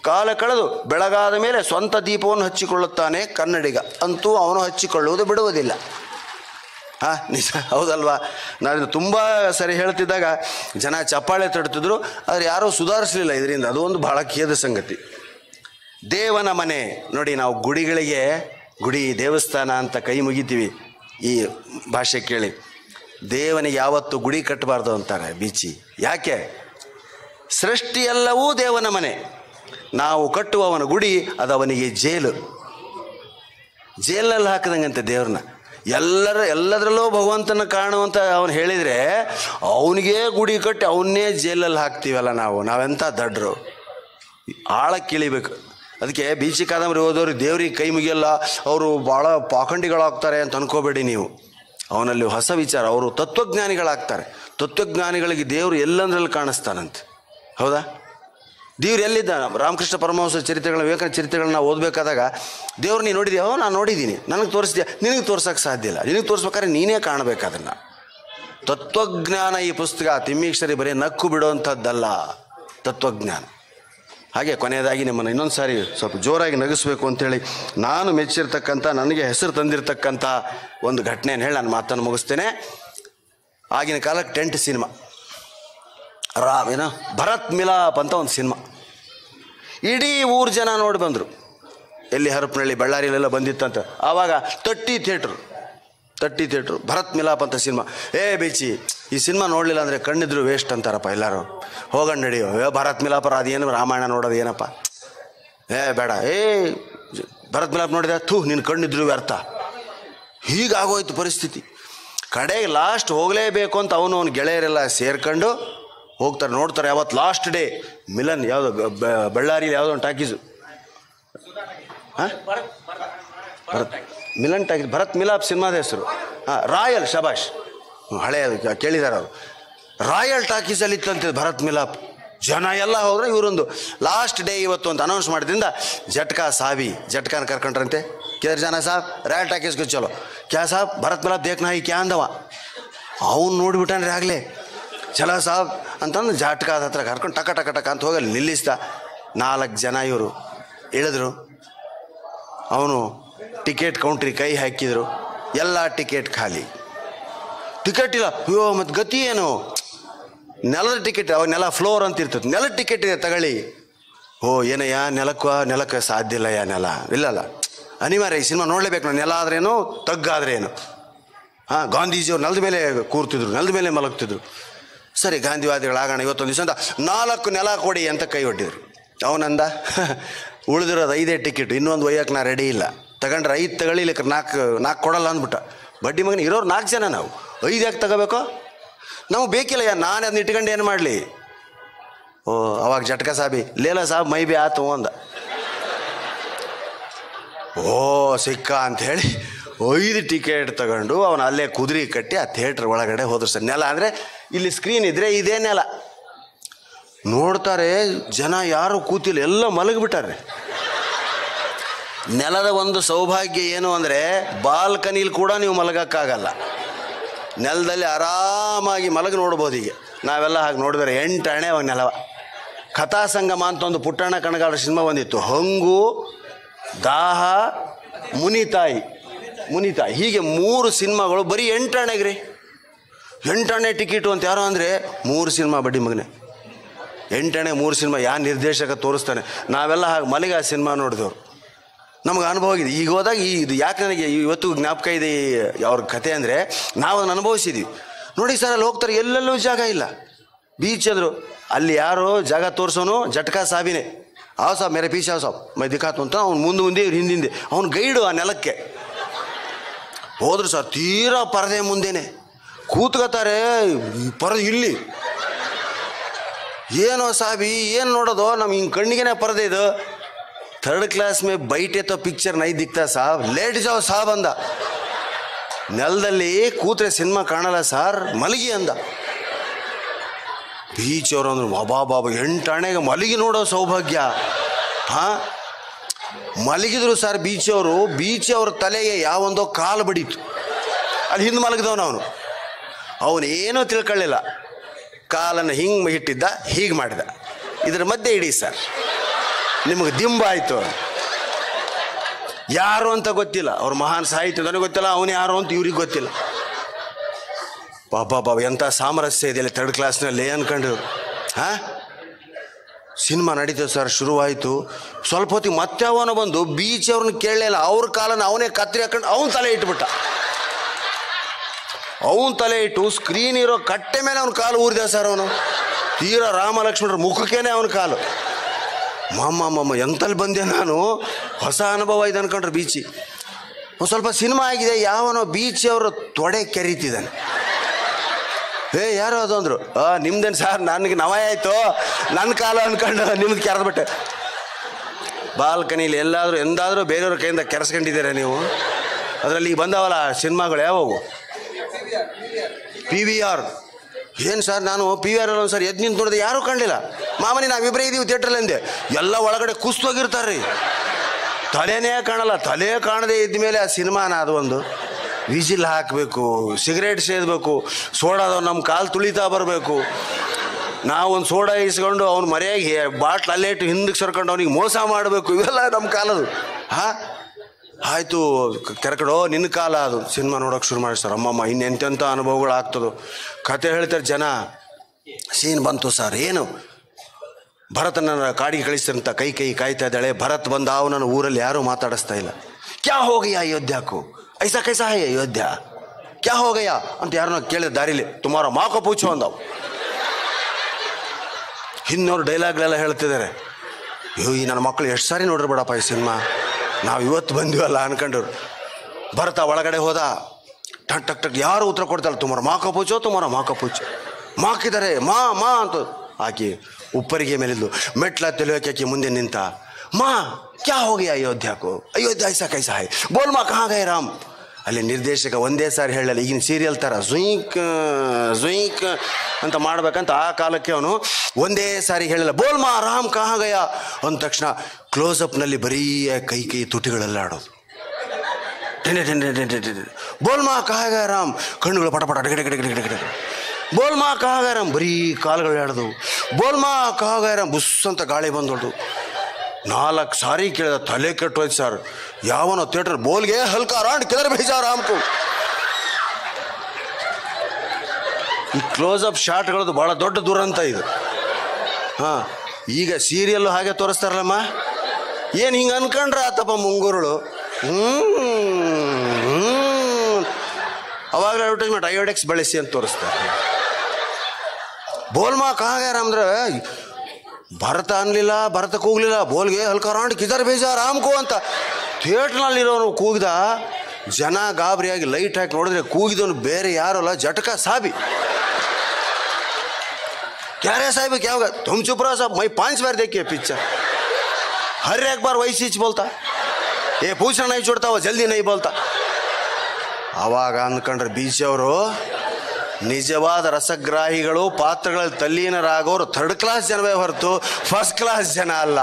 ಕಾಲ ಕಳೆದು ಬೆಳಗಾದ ಮೇಲೆ ಸ್ವಂತ ದೀಪವನ್ನು ಹಚ್ಚಿಕೊಳ್ಳುತ್ತಾನೆ ಕನ್ನಡಿಗ ಅಂತೂ ಅವನು ಹಚ್ಚಿಕೊಳ್ಳುವುದು ಬಿಡುವುದಿಲ್ಲ ಹಾ ನಿಜ ಹೌದಲ್ವಾ ನಾನು ತುಂಬ ಸರಿ ಹೇಳ್ತಿದ್ದಾಗ ಜನ ಚಪ್ಪಾಳೆ ತಡ್ತಿದ್ರು ಆದರೆ ಯಾರೂ ಸುಧಾರಿಸಲಿಲ್ಲ ಇದರಿಂದ ಅದು ಒಂದು ಬಹಳ ಖೇದ ಸಂಗತಿ ದೇವನ ಮನೆ ನೋಡಿ ನಾವು ಗುಡಿಗಳಿಗೆ ಗುಡಿ ದೇವಸ್ಥಾನ ಅಂತ ಕೈ ಮುಗಿತೀವಿ ಈ ಭಾಷೆ ಕೇಳಿ ದೇವನಿಗೆ ಯಾವತ್ತು ಗುಡಿ ಕಟ್ಟಬಾರ್ದು ಅಂತಾರೆ ಬೀಚಿ ಯಾಕೆ ಸೃಷ್ಟಿಯೆಲ್ಲವೂ ದೇವನ ಮನೆ ನಾವು ಕಟ್ಟುವವನ ಗುಡಿ ಅದು ಅವನಿಗೆ ಜೈಲು ಜೈಲಿನಲ್ಲಿ ಹಾಕಿದಂಗಂತೆ ದೇವ್ರನ್ನ ಎಲ್ಲರ ಎಲ್ಲದರಲ್ಲೂ ಭಗವಂತನ ಕಾಣುವಂತ ಅವನು ಹೇಳಿದರೆ ಅವನಿಗೆ ಗುಡಿ ಕಟ್ಟಿ ಅವನ್ನೇ ಜೈಲಲ್ಲಿ ಹಾಕ್ತೀವಲ್ಲ ನಾವು ನಾವೆಂಥ ದಡ್ರು ಆಳಕ್ಕೆ ಇಳಿಬೇಕು ಅದಕ್ಕೆ ಬೀಚಿ ಕಾದಂಬರಿ ಓದೋರು ದೇವ್ರಿಗೆ ಕೈ ಮುಗಿಯಲ್ಲ ಅವರು ಭಾಳ ಪಾಖಂಡಿಗಳಾಗ್ತಾರೆ ಅಂತ ಅನ್ಕೋಬೇಡಿ ನೀವು ಅವನಲ್ಲಿ ಹೊಸ ವಿಚಾರ ಅವರು ತತ್ವಜ್ಞಾನಿಗಳಾಗ್ತಾರೆ ತತ್ವಜ್ಞಾನಿಗಳಿಗೆ ದೇವರು ಎಲ್ಲಂದ್ರಲ್ಲಿ ಕಾಣಿಸ್ತಾನಂತೆ ಹೌದಾ ದೇವ್ರು ಎಲ್ಲಿದ್ದ ರಾಮಕೃಷ್ಣ ಪರಮಹಂಸ ಚರಿತ್ರೆಗಳನ್ನ ವಿವೇಕಾನಂದ ಚರಿತ್ರೆಗಳನ್ನ ನಾವು ಓದಬೇಕಾದಾಗ ದೇವ್ರು ನೀನು ನೋಡಿದ್ಯಾ ಓ ನಾನು ನೋಡಿದ್ದೀನಿ ನನಗೆ ತೋರಿಸ್ದ್ಯಾ ನಿನಗೆ ತೋರ್ಸೋಕ್ಕೆ ಸಾಧ್ಯ ಇಲ್ಲ ನಿನಗೆ ತೋರಿಸ್ಬೇಕಾದ್ರೆ ನೀನೇ ಕಾಣಬೇಕು ಅದನ್ನು ತತ್ವಜ್ಞಾನ ಈ ಪುಸ್ತಕ ತಿಮ್ಮೀಕ್ಷರಿ ಬರೀ ನಕ್ಕು ಬಿಡುವಂಥದ್ದಲ್ಲ ತತ್ವಜ್ಞಾನ ಹಾಗೆ ಕೊನೆಯದಾಗಿ ನಿಮ್ಮನ್ನು ಇನ್ನೊಂದು ಸಾರಿ ಸ್ವಲ್ಪ ಜೋರಾಗಿ ನಗಿಸ್ಬೇಕು ಅಂತೇಳಿ ನಾನು ಮೆಚ್ಚಿರ್ತಕ್ಕಂಥ ನನಗೆ ಹೆಸರು ತಂದಿರತಕ್ಕಂಥ ಒಂದು ಘಟನೆಯನ್ನು ಹೇಳಿ ನಾನು ಮಾತನ್ನು ಮುಗಿಸ್ತೇನೆ ಆಗಿನ ಕಾಲಕ್ಕೆ ಟೆಂಟ್ ಸಿನಿಮಾ ರಾಮ್ ಏನೋ ಭರತ್ ಮಿಲಾಪ್ ಅಂತ ಒಂದು ಸಿನಿಮಾ ಇಡೀ ಊರು ಜನ ನೋಡಿ ಬಂದರು ಎಲ್ಲಿ ಹರಪನಹಳ್ಳಿ ಬಳ್ಳಾರಿಯಲ್ಲೆಲ್ಲ ಬಂದಿತ್ತಂತ ಆವಾಗ ತಟ್ಟಿ ಥಿಯೇಟ್ರು ತಟ್ಟಿ ಥಿಯೇಟ್ರು ಭರತ್ ಮಿಲಾಪ್ ಅಂತ ಸಿನಿಮಾ ಏ ಬೇಚಿ ಈ ಸಿನಿಮಾ ನೋಡಲಿಲ್ಲ ಅಂದರೆ ಕಣ್ಣಿದ್ರು ವೇಸ್ಟ್ ಅಂತಾರಪ್ಪ ಎಲ್ಲರೂ ಹೋಗಣ್ಣ ನಡಿಯೋ ಏ ಭರತ್ ಮಿಲಾಪರ ಅದೇನು ರಾಮಾಯಣ ನೋಡೋದು ಏನಪ್ಪ ಏ ಬೇಡ ಏ ಜ- ಭರತ್ ಮಿಲಾಪ್ ನೋಡಿದ ಥೂ ನಿನ್ನ ಕಣ್ಣಿದ್ರು ವ್ಯರ್ಥ ಹೀಗಾಗೋಯ್ತು ಪರಿಸ್ಥಿತಿ ಕಡೆಗೆ ಲಾಸ್ಟ್ ಹೋಗಲೇಬೇಕು ಅಂತ ಅವನು ಅವನ ಗೆಳೆಯರೆಲ್ಲ ಸೇರ್ಕೊಂಡು ಹೋಗ್ತಾರೆ ನೋಡ್ತಾರೆ ಯಾವತ್ತು ಲಾಸ್ಟ್ ಡೇ ಮಿಲನ್ ಯಾವುದೋ ಬ- ಬ- ಬಳ್ಳಾರಿಲಿ ಯಾವುದೋ ಒಂದು ಟಾಕೀಸು ಹಾಂ ಭರತ್ ಮಿಲನ್ ಟಾಕೀಸ್ ಭರತ್ ಮಿಲಾಪ್ ಸಿನಿಮಾದ ಹೆಸರು ಹಾಂ ರಾಯಲ್ ಶಬಾಷ್ ಹ್ಮ್, ಹಳೆಯದು ಕ- ಕೇಳಿದ್ದಾರೆ ಅವರು ರಾಯಲ್ ಟಾಕೀಸಲ್ಲಿ ಇತ್ತಂತೆ ಭರತ್ ಮಿಲಾಪ್ ಜನ ಎಲ್ಲ ಹೋದ್ರೆ ಇವರೊಂದು ಲಾಸ್ಟ್ ಡೇ ಇವತ್ತು ಅಂತ ಅನೌನ್ಸ್ ಮಾಡಿದ್ರಿಂದ ಜಟ್ಕಾ ಸಾವಿ ಜಟ್ಕಾನ ಕರ್ಕೊಂಡ್ರಂತೆ ಕಿದರ್ ಜನ ಸಾಬ್ ರಾಯಲ್ ಟಾಕೀಸ್ಗೆ ಚಲೋ ಕ್ಯಾ ಸಾಬ್ ಭರತ್ ಮಿಲಾಪ್ ದೇಖ್ನಾ ಹಿ ಕ್ಯಾ ಅಂದವ ಅವ್ನು ನೋಡಿಬಿಟ್ಟಾನ್ರಿ ಆಗಲೇ ಚಲೋ ಸಾಬ್ ಅಂತಂದು ಜಾಟ್ಕಾದ ಹತ್ರ ಕರ್ಕೊಂಡು ಟಕ ಟಕ ಟಕ ಅಂತ ಹೋಗಿ ಅಲ್ಲಿ ನಿಲ್ಲಿಸ್ದ ನಾಲ್ಕು ಜನ ಇವರು ಇಳಿದ್ರು ಅವನು ಟಿಕೆಟ್ ಕೌಂಟ್ರಿ ಕೈ ಹಾಕಿದ್ರು ಎಲ್ಲ ಟಿಕೆಟ್ ಖಾಲಿ ಟಿಕೆಟ್ ಇಲ್ಲ ಅಯ್ಯೋ ಮತ್ತು ಗತಿ ಏನು ನೆಲದ ಟಿಕೆಟ್ ಅವಾಗ ನೆಲ ಫ್ಲೋರ್ ಅಂತ ಇರ್ತದೆ ನೆಲದ ಟಿಕೆಟ್ ಇದೆ ತಗೊಳ್ಳಿ ಓ ಏನಯ್ಯ ನೆಲಕ್ಕ ನೆಲಕ್ಕೆ ಸಾಧ್ಯ ಇಲ್ಲ ಯಾ ನೆಲ ಇಲ್ಲಲ್ಲ ಅನಿವಾರ್ಯ ಈ ಸಿನಿಮಾ ನೋಡಲೇಬೇಕು ನಾವು ನೆಲ ಆದ್ರೇನು ತಗ್ಗಾದ್ರೇನು ಹಾಂ ಗಾಂಧೀಜಿಯವ್ರು ನೆಲದ ಮೇಲೆ ಕೂರ್ತಿದ್ರು ನೆಲದ ಮೇಲೆ ಮಲಗ್ತಿದ್ರು ಸರಿ ಗಾಂಧಿವಾದಿಗಳಾಗೋಣ ಇವತ್ತೊಂದು ದಿವಸ ಅಂತ ನಾಲ್ಕು ನೆಲ ಕೊಡಿ ಅಂತ ಕೈ ಒಡ್ಡಿದ್ರು ಅವನಂದ ಉಳಿದಿರೋದು ಐದೇ ಟಿಕೆಟ್ ಇನ್ನೊಂದು ಒಯ್ಯಕ್ಕೆ ನಾ ರೆಡಿ ಇಲ್ಲ ತಗೊಂಡ್ರೆ ಐದು ತಗೊಳ್ಳಿಲಿಕ್ಕೆ ನಾಲ್ಕು ನಾಲ್ಕು ಕೊಡಲ್ಲ ಅಂದ್ಬಿಟ್ಟ ಬಡ್ಡಿ ಮಗನ ಇರೋರು ನಾಲ್ಕು ಜನ ನಾವು ಐದು ಯಾಕೆ ತಗೋಬೇಕು ನಾವು ಬೇಕಿಲ್ಲ ಯಾ ನಾನು ಅದನ್ನ ಇಟ್ಕೊಂಡು ಏನು ಮಾಡಲಿ ಓ ಅವಾಗ ಜಟ್ಕ ಸಾಬಿ ಲೇಲ ಸಾಬ್ ಮೈ ಬಿ ಆತು ಅಂದ ಓ ಸಿಕ್ಕ ಅಂತ ಹೇಳಿ ಐದು ಟಿಕೆಟ್ ತಗೊಂಡು ಅವನು ಅಲ್ಲೇ ಕುದುರೆ ಕಟ್ಟಿ ಆ ಥಿಯೇಟ್ರ್ ಒಳಗಡೆ ಹೋದ್ರು ಸರ್ ನೆಲ ಅಂದರೆ ಇಲ್ಲಿ ಸ್ಕ್ರೀನ್ ಇದ್ರೆ ಇದೇ ನೆಲ ನೋಡ್ತಾರೆ ಜನ ಯಾರು ಕೂತಿಲ್ಲ ಎಲ್ಲ ಮಲಗಿಬಿಟ್ಟಾರೆ ನೆಲದ ಒಂದು ಸೌಭಾಗ್ಯ ಏನು ಅಂದರೆ ಬಾಲ್ಕನಿಲಿ ಕೂಡ ನೀವು ಮಲಗಕ್ಕಾಗಲ್ಲ ನೆಲದಲ್ಲಿ ಆರಾಮಾಗಿ ಮಲಗಿ ನೋಡ್ಬೋದು ಈಗ ನಾವೆಲ್ಲ ಹಾಗೆ ನೋಡಿದ್ರೆ ಎಂಟು ಅಣೆ ಅವಾಗ ನೆಲವ ಕಥಾ ಸಂಗಮ ಅಂತ ಒಂದು ಪುಟ್ಟಣ್ಣ ಕಣಗಾಲ ಸಿನಿಮಾ ಬಂದಿತ್ತು ಹಂಗು ದಾಹ ಮುನಿತಾಯಿ ಮುನಿತಾಯಿ ಹೀಗೆ ಮೂರು ಸಿನಿಮಾಗಳು ಬರೀ ಎಂಟಣೆಗ್ರಿ ಎಂಟಣೆ ಟಿಕೆಟು ಅಂತ ಯಾರೋ ಅಂದರೆ ಮೂರು ಸಿನಿಮಾ ಬಡ್ಡಿ ಮಗನೇ ಎಂಟಣೆ ಮೂರು ಸಿನಿಮಾ ಯಾವ ನಿರ್ದೇಶಕ ತೋರಿಸ್ತಾನೆ ನಾವೆಲ್ಲ ಹಾಗೆ ಮಲಗಿ ಆ ಸಿನಿಮಾ ನೋಡಿದವ್ರು ನಮಗೆ ಅನುಭವ ಆಗಿದೆ ಈಗ ಹೋದಾಗ ಈ ಇದು ಯಾಕೆ ನನಗೆ ಇವತ್ತು ಜ್ಞಾಪಕ ಇದೆ ಈ ಅವ್ರ ಕತೆ ಅಂದರೆ ನಾವು ಅದನ್ನು ಅನುಭವಿಸಿದ್ವಿ ನೋಡಿ ಸರ್ ಅಲ್ಲಿ ಹೋಗ್ತಾರೆ ಎಲ್ಲೆಲ್ಲೂ ಜಾಗ ಇಲ್ಲ ಬೀಚ್ ಅಂದರು ಅಲ್ಲಿ ಯಾರೋ ಜಾಗ ತೋರಿಸೋನು ಜಟ್ಕಾ ಸಾಬಿನೇ ಆ ಸಾಬ್ ಮೇರೆ ಪೀಸ್ ಯಾವ ಸಾಬ್ ಮೈ ದಿಕ್ಕಾತು ಅಂತ ಅವ್ನು ಮುಂದೆ ಮುಂದೆ ಇವ್ರು ಹಿಂದಿಂದೆ ಅವ್ನು ಗೈಡು ಆ ನೆಲಕ್ಕೆ ಹೋದ್ರು ಸರ್ ತೀರಾ ಪರದೆ ಮುಂದೆನೆ ಕೂತ್ಕೋತಾರೆ ಈ ಪರದೆ ಇಲ್ಲಿ ಏನೋ ಸಾಬಿ ಏನು ನೋಡೋದು ನಮ್ಮ ಹಿಂಗೆ ಕಣ್ಣಿಗೆನೆ ಪರದೆ ಇದು ಥರ್ಡ್ ಕ್ಲಾಸ್ ಮೇ ಬೈಟೆ ತೋ ಪಿಕ್ಚರ್ ನೈ ದಿಕ್ತಾ ಸಾಬ್ ಲೇಟ್ ಜಾವ್ ಸಾಬ್ ಅಂದ ನೆಲದಲ್ಲಿ ಕೂತ್ರೆ ಸಿನಿಮಾ ಕಾಣಲ್ಲ ಸಾರ್ ಮಲಗಿ ಅಂದ ಬೀಚ್ ಅವರು ಅಂದ್ರು ಬಾಬಾ ಬಾಬಾ ಎಂಟು ಅಣೆಗೆ ಮಲಗಿ ನೋಡೋ ಸೌಭಾಗ್ಯ ಹಾ ಮಲಗಿದ್ರು ಸರ್ ಬೀಚ್ ಅವರು ಬೀಚ್ ಅವ್ರ ತಲೆಗೆ ಯಾವೊಂದೋ ಕಾಲು ಬಡೀತು ಅಲ್ಲಿ ಹಿಂದೆ ಮಲಗಿದವನು ಅವನು ಅವನೇನೂ ತಿಳ್ಕೊಳ್ಳಿಲ್ಲ ಕಾಲನ್ನು ಹಿಂಗೆ ಇಟ್ಟಿದ್ದ ಹೀಗೆ ಮಾಡಿದ ಇದ್ರ ಮಧ್ಯೆ ಇಡಿ ಸರ್ ನಿಮಗೆ ದಿಂಬ ಆಯಿತು ಯಾರು ಅಂತ ಗೊತ್ತಿಲ್ಲ ಅವ್ರ ಮಹಾನ್ ಸಾಹಿತ್ಯ ನನಗೆ ಗೊತ್ತಿಲ್ಲ ಅವನು ಯಾರು ಅಂತ ಇವ್ರಿಗೆ ಗೊತ್ತಿಲ್ಲ ಪಾಪ ಪಾಪ ಎಂಥ ಸಾಮರಸ್ಯ ಇದೆಯಲ್ಲ ಥರ್ಡ್ ಕ್ಲಾಸ್ನಲ್ಲಿ ಅನ್ಕೊಂಡು ಹಾಂ ಸಿನಿಮಾ ನಡೀತದೆ ಸರ್ ಶುರುವಾಯಿತು ಸ್ವಲ್ಪ ಹೊತ್ತಿಗೆ ಮತ್ತೆ ಅವನು ಬಂದು ಬೀಚ್ ಅವ್ರನ್ನ ಕೇಳಲಿಲ್ಲ ಅವ್ರ ಕಾಲನ ಅವನೇ ಕತ್ರಿ ಹಾಕೊಂಡು ಅವನ ತಲೆ ಇಟ್ಬಿಟ್ಟ ಅವನ ತಲೆ ಇಟ್ಟು ಸ್ಕ್ರೀನ್ ಇರೋ ಕಟ್ಟೆ ಮೇಲೆ ಅವನ ಕಾಲು ಊರಿದ ಸರ್ ಅವನು ತೀರಾ ರಾಮ ಲಕ್ಷ್ಮಣರ ಮುಖಕ್ಕೇನೆ ಅವನ ಕಾಲು ಮಮ್ಮ ಮಮ್ಮ ಎಂತಲ್ಲಿ ಬಂದೆ ನಾನು ಹೊಸ ಅನುಭವ ಇದೆ ಅನ್ಕೊಂಡ್ರೆ ಬೀಚಿ ಒಂದು ಸ್ವಲ್ಪ ಸಿನಿಮಾ ಆಗಿದೆ ಯಾವನೋ ಬೀಚ್ ಅವರು ತೊಡೆ ಕೆರೀತಿದ್ದಾನೆ ಏ ಯಾರು ಅದು ಅಂದರು ಆ ನಿಮ್ದೇನು ಸರ್ ನನಗೆ ನವ ಆಯಿತು ನನ್ನ ಕಾಲು ಅನ್ಕೊಂಡು ನಿಮ್ದು ಕೆರೆದ್ಬಿಟ್ಟೆ ಬಾಲ್ಕನಿಲಿ ಎಲ್ಲಾದರೂ ಎಂದಾದರೂ ಬೇರೆಯವ್ರ ಕೈಯಿಂದ ಕೆರೆಸ್ಕೊಂಡಿದ್ದೀರಾ ನೀವು ಅದರಲ್ಲಿ ಈಗ ಬಂದವಲ್ಲ ಸಿನಿಮಾಗಳು ಯಾವವು ಪಿ ವಿ ಆರ್ ಏನು ಸರ್ ನಾನು ಪಿ ವಿ ಆರ್ ಒಂದು ಸರ್ ಎದ್ದು ನಿಂತು ನೋಡಿದೆ ಯಾರೂ ಕಾಣಲಿಲ್ಲ ಮಾಮನಿ ನಾವಿಬ್ಬರೇ ಇದ್ದೀವಿ ಥಿಯೇಟ್ರಲ್ಲಿ ಅಂದೆ ಎಲ್ಲ ಒಳಗಡೆ ಕುಸ್ತೋಗಿರ್ತಾರೆ ರೀ ತಲೆನೇ ಕಾಣಲ್ಲ ತಲೆ ಕಾಣದೇ ಇದ್ದ ಮೇಲೆ ಆ ಸಿನಿಮಾನ ಅದು ಒಂದು ವಿಜಿಲ್ ಹಾಕಬೇಕು ಸಿಗರೇಟ್ ಸೇದಬೇಕು ಸೋಡಾದವ್ ನಮ್ಮ ಕಾಲು ತುಳಿತಾ ಬರಬೇಕು ನಾವು ಒಂದು ಸೋಡಾ ಇಸ್ಕೊಂಡು ಅವ್ನು ಮರೆಯಾಗಿ ಬಾಟ್ಲ್ ಅಲ್ಲೇ ಇಟ್ಟು ಹಿಂದಕ್ಕೆ ಸರ್ಕೊಂಡು ಅವ್ನಿಗೆ ಮೋಸ ಮಾಡಬೇಕು ಇವೆಲ್ಲ ನಮ್ಮ ಕಾಲದು ಹಾಂ ಆಯಿತು ಕೆರಕಡೋ ನಿನ್ನ ಕಾಲ ಅದು ಸಿನಿಮಾ ನೋಡೋಕೆ ಶುರು ಮಾಡಿ ಸರ್ ಅಮ್ಮಮ್ಮ ಇನ್ನೆಂತೆಂಥ ಅನುಭವಗಳು ಆಗ್ತದೋ ಕತೆ ಹೇಳ್ತಾರೆ ಜನ ಸೀನ್ ಬಂತು ಸರ್ ಏನು ಭರತನ ಕಾಡಿಗೆ ಕಳಿಸಿದಂಥ ಕೈ ಕೈ ಕಾಯ್ತಾ ಇದ್ದಾಳೆ ಭರತ್ ಬಂದ ಅವನನ್ನು ಊರಲ್ಲಿ ಯಾರೂ ಮಾತಾಡಿಸ್ತಾ ಇಲ್ಲ ಕ್ಯಾ ಹೋಗಯ್ಯ ಅಯೋಧ್ಯಕ್ಕೂ ಐಸಾ ಕೈಸಾ ಹೈ ಅಯೋಧ್ಯ ಕ್ಯಾ ಹೋಗಯ್ಯ ಅಂತ ಯಾರನ್ನ ಕೇಳಿದ ದಾರಿಲಿ ತುಮಾರ ಮಾಕೋ ಪೂಚು ಅಂದವು ಹಿಂದೋರು ಡೈಲಾಗ್ಲೆಲ್ಲ ಹೇಳ್ತಿದ್ದಾರೆ ಅಯ್ಯೋ ಈ ನನ್ನ ಮಕ್ಕಳು ಎಷ್ಟು ಸಾರಿ ನೋಡ್ರಿ ಬಿಡಪ್ಪ ಈ ಸಿನಿಮಾ ನಾವು ಇವತ್ತು ಬಂದಿವಲ್ಲ ಅನ್ಕೊಂಡ್ರು ಭರತ ಒಳಗಡೆ ಹೋದ ಟಕ್ ಟಕ್ ಟಕ್ ಯಾರು ಉತ್ತರ ಕೊಡ್ತಾಳೆ ತುಮಾರ ಮಾಕ ಪೂಚೋ ತುಮಾರ ಮಾಕ ಪೂಚು ಮಾಕಿದ್ದಾರೆ ಮಾ ಮಾ ಅಂತ ಆಕಿ ಉಪ್ಪರಿಗೆ ಮೇಲಿದ್ಲು ಮೆಟ್ಲ ತೆಲುವಕ್ಕೆ ಆಕಿ ಮುಂದೆ ನಿಂತ ಮಾ ಕ್ಯಾ ಹೋಗಿ ಅಯೋಧ್ಯಕ್ಕೂ ಅಯೋಧ್ಯ ಐಸಾ ಕೈಸಾ ಹೈ ಬೋಲ್ ಮಾ ಕಹಾ ಗೈ ರಾಮ್ ಅಲ್ಲಿ ನಿರ್ದೇಶಕ ಒಂದೇ ಸಾರಿ ಹೇಳಲ್ಲ ಈಗಿನ ಸೀರಿಯಲ್ ಥರ ಜುಯಿಂಕ್ ಜುಯಿಂಕ್ ಅಂತ ಮಾಡ್ಬೇಕಂತ ಆ ಕಾಲಕ್ಕೆ ಅವನು ಒಂದೇ ಸಾರಿ ಹೇಳಿಲ್ಲ ಬೋಲ್ ಮಾ ರಾಮ್ ಕಹಾ ಗಯ ಅಂದ ತಕ್ಷಣ ಕ್ಲೋಸಪ್ನಲ್ಲಿ ಬರೀ ಕೈ ಕೈ ತುಟಿಗಳೆಲ್ಲ ಆಡೋದು ಟೆನೆ ಟೆನೆ ಟೆನೆ ಟೆನೆ ಟೆನೆ. ಬೋಲ್ ಮಾ ಕಹಾ ಗಯ ರಾಮ್ ಕಣ್ಣುಗಳು ಪಟ ಪಟ ಡಗಡೆ ಗಡೆ ಗಡೆ ಗಡೆ ಬೋಲ್ ಮಾ ಕಹಾ ಗಯ ರಾಮ್ ಬರೀ ಕಾಲುಗಳು ಆಡೋದು ಬೋಲ್ ಮಾ ಕಹಾ ಗಯ ರಾಮ್ ಬುಸ್ ಅಂತ ಗಾಳಿ ಬಂದೊಳ್ದು ನಾಲ್ಕು ಸಾರಿ ಕೇಳಿದ ತಲೆ ಕೆಟ್ಟೋಯ್ತು ಸರ್ ಯಾವನೋ ಥಿಯೇಟರ್ ಬೋಲ್ಗೆ ಹಲ್ಕಾ ರಾಂಡ್ ಕೆದರ್ ಭೇಜಾ ರಾಮ್ಕು ಈ ಕ್ಲೋಸಪ್ ಶಾಟ್ಗಳದ್ದು ಭಾಳ ದೊಡ್ಡ ದುರಂತ ಇದು ಹಾಂ ಈಗ ಸೀರಿಯಲ್ಲು ಹಾಗೆ ತೋರಿಸ್ತಾರಲ್ಲಮ್ಮ ಏನು ಹಿಂಗೆ ಅನ್ಕೊಂಡ್ರೆ ಆತಪ್ಪ ಮುಂಗೂರುಳು ಹ್ಞೂ ಅವಾಗ ಅಡ್ವರ್ಟೈಸ್ಮೆಂಟ್ ಅಯೋಡೆಕ್ಸ್ ಬಳಸಿ ಅಂತ ತೋರಿಸ್ತಾರೆ ಬೋಲ್ಮಾ ಕಾಗಾರ ಅಂದ್ರೆ ಭರತ ಅನ್ಲಿಲ್ಲ ಭರತ ಕೂಗ್ಲಿಲ್ಲ ಬೋಲ್ಗೆ ಹಲ್ಕಾರಾಂಡ್ ಕಿದರ್ ಬೇಜ ರಾಮ್ಕೋ ಅಂತ ಥಿಯೇಟ್ರ್ನಲ್ಲಿರೋನು ಕೂಗಿದ ಜನ ಗಾಬರಿಯಾಗಿ ಲೈಟ್ ಹಾಕಿ ನೋಡಿದ್ರೆ ಕೂಗಿದವನು ಬೇರೆ ಯಾರು ಅಲ್ಲ ಜಟಕ ಸಾಬಿ ಕ್ಯಾರೇ ಸಾಹೇಬ್ क्या होगा तुम चुप रहो साहब मैं पांच बार देखी है पिक्चर हर एक बार वही चीज बोलता ये पूछना नहीं छोड़ता वो जल्दी नहीं बोलता ಅವಾಗ ಅಂದ್ಕೊಂಡ್ರೆ ಬೀಚ್ ಅವರು ನಿಜವಾದ ರಸಗ್ರಾಹಿಗಳು ಪಾತ್ರಗಳಲ್ಲಿ ತಲ್ಲೀನರಾಗೋರು ಥರ್ಡ್ ಕ್ಲಾಸ್ ಜನವೇ ಹೊರತು ಫಸ್ಟ್ ಕ್ಲಾಸ್ ಜನ ಅಲ್ಲ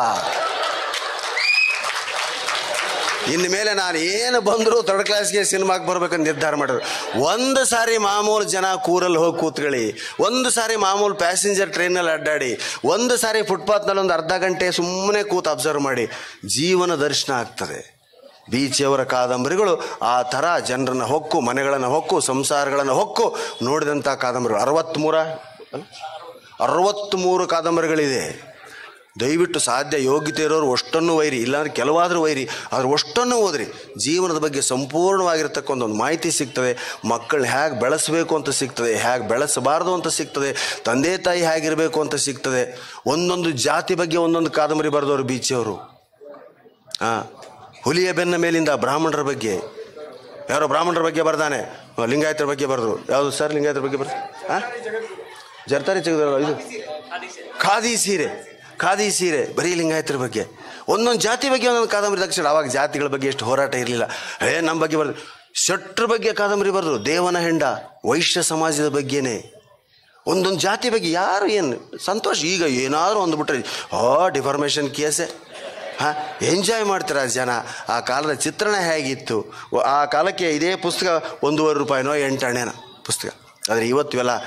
ಇನ್ನು ಮೇಲೆ ನಾನು ಏನು ಬಂದರೂ ಥರ್ಡ್ ಕ್ಲಾಸ್ಗೆ ಸಿನಿಮಾಗೆ ಬರ್ಬೇಕಂತ ನಿರ್ಧಾರ ಮಾಡಿದ್ರು ಒಂದು ಸಾರಿ ಮಾಮೂಲು ಜನ ಕೂರಲ್ಲಿ ಹೋಗಿ ಕೂತ್ಕೊಳ್ಳಿ ಒಂದು ಸಾರಿ ಮಾಮೂಲು ಪ್ಯಾಸೆಂಜರ್ ಟ್ರೈನಲ್ಲಿ ಅಡ್ಡಾಡಿ ಒಂದು ಸಾರಿ ಫುಟ್ಪಾತ್ನಲ್ಲಿ ಒಂದು ಅರ್ಧ ಗಂಟೆ ಸುಮ್ಮನೆ ಕೂತು ಅಬ್ಸರ್ವ್ ಮಾಡಿ ಜೀವನ ದರ್ಶನ ಆಗ್ತದೆ ಬೀಚಿಯವರ ಕಾದಂಬರಿಗಳು ಆ ಥರ ಜನರನ್ನು ಹೊಕ್ಕು ಮನೆಗಳನ್ನು ಹೊಕ್ಕು ಸಂಸಾರಗಳನ್ನು ಹೊಕ್ಕು ನೋಡಿದಂಥ ಕಾದಂಬರಿಗಳು ಅರವತ್ತ್ಮೂರ ಅರವತ್ತ್ಮೂರು ಕಾದಂಬರಿಗಳಿದೆ ದಯವಿಟ್ಟು ಸಾಧ್ಯ ಯೋಗ್ಯತೆ ಇರೋರು ಅಷ್ಟನ್ನು ವೈರಿ ಇಲ್ಲಾಂದ್ರೆ ಕೆಲವಾದರೂ ವೈರಿ ಆದ್ರೆ ಅಷ್ಟನ್ನು ಓದ್ರಿ ಜೀವನದ ಬಗ್ಗೆ ಸಂಪೂರ್ಣವಾಗಿರ್ತಕ್ಕಂಥ ಒಂದು ಮಾಹಿತಿ ಸಿಗ್ತದೆ ಮಕ್ಕಳನ್ನ ಹೇಗೆ ಬೆಳೆಸಬೇಕು ಅಂತ ಸಿಗ್ತದೆ ಹೇಗೆ ಬೆಳೆಸಬಾರ್ದು ಅಂತ ಸಿಗ್ತದೆ ತಂದೆ ತಾಯಿ ಹೇಗಿರಬೇಕು ಅಂತ ಸಿಗ್ತದೆ ಒಂದೊಂದು ಜಾತಿ ಬಗ್ಗೆ ಒಂದೊಂದು ಕಾದಂಬರಿ ಬರೆದವರು ಬೀಚಿಯವರು ಹಾಂ ಹುಲಿಯ ಬೆನ್ನ ಮೇಲಿಂದ ಬ್ರಾಹ್ಮಣರ ಬಗ್ಗೆ ಯಾರೋ ಬ್ರಾಹ್ಮಣರ ಬಗ್ಗೆ ಬರ್ದಾನೆ ಆ, ಲಿಂಗಾಯತರ ಬಗ್ಗೆ ಬರೆದ್ರು ಯಾವುದು ಸರ್ ಲಿಂಗಾಯತರ ಬಗ್ಗೆ ಬರ್ದು ಹಾಂ ಜರ್ತಾರಿ ತೆಗೆದ್ರಲ್ಲ ಇದು ಖಾದಿ ಸೀರೆ ಖಾದಿ ಸೀರೆ ಬರೀ ಲಿಂಗಾಯತರ ಬಗ್ಗೆ ಒಂದೊಂದು ಜಾತಿ ಬಗ್ಗೆ ಒಂದೊಂದು ಕಾದಂಬರಿ ತಕ್ಷಣ ಅವಾಗ ಜಾತಿಗಳ ಬಗ್ಗೆ ಎಷ್ಟು ಹೋರಾಟ ಇರಲಿಲ್ಲ ಏ ನಮ್ಮ ಬಗ್ಗೆ ಬರೆದು ಶೆಟ್ರ ಬಗ್ಗೆ ಕಾದಂಬರಿ ಬರೆದ್ರು ದೇವನ ಹೆಂಡ ವೈಶ್ಯ ಸಮಾಜದ ಬಗ್ಗೆನೇ ಒಂದೊಂದು ಜಾತಿ ಬಗ್ಗೆ ಯಾರು ಏನು ಸಂತೋಷ ಈಗ ಏನಾದರೂ ಒಂದು ಬಿಟ್ರೆ ಆ ಡಿಫಾರ್ಮೇಷನ್ ಕೇಸೆ ಹಾಂ ಎಂಜಾಯ್ ಮಾಡ್ತಾರೆ ಜನ ಆ ಕಾಲದ ಚಿತ್ರಣ ಹೇಗಿತ್ತು ಆ ಕಾಲಕ್ಕೆ ಇದೇ ಪುಸ್ತಕ ಒಂದೂವರೆ ರೂಪಾಯಿನೋ ಎಂಟು ಅಣ್ಣೇನೋ ಪುಸ್ತಕ ಆದರೆ ಇವತ್ತು ಇವೆಲ್ಲ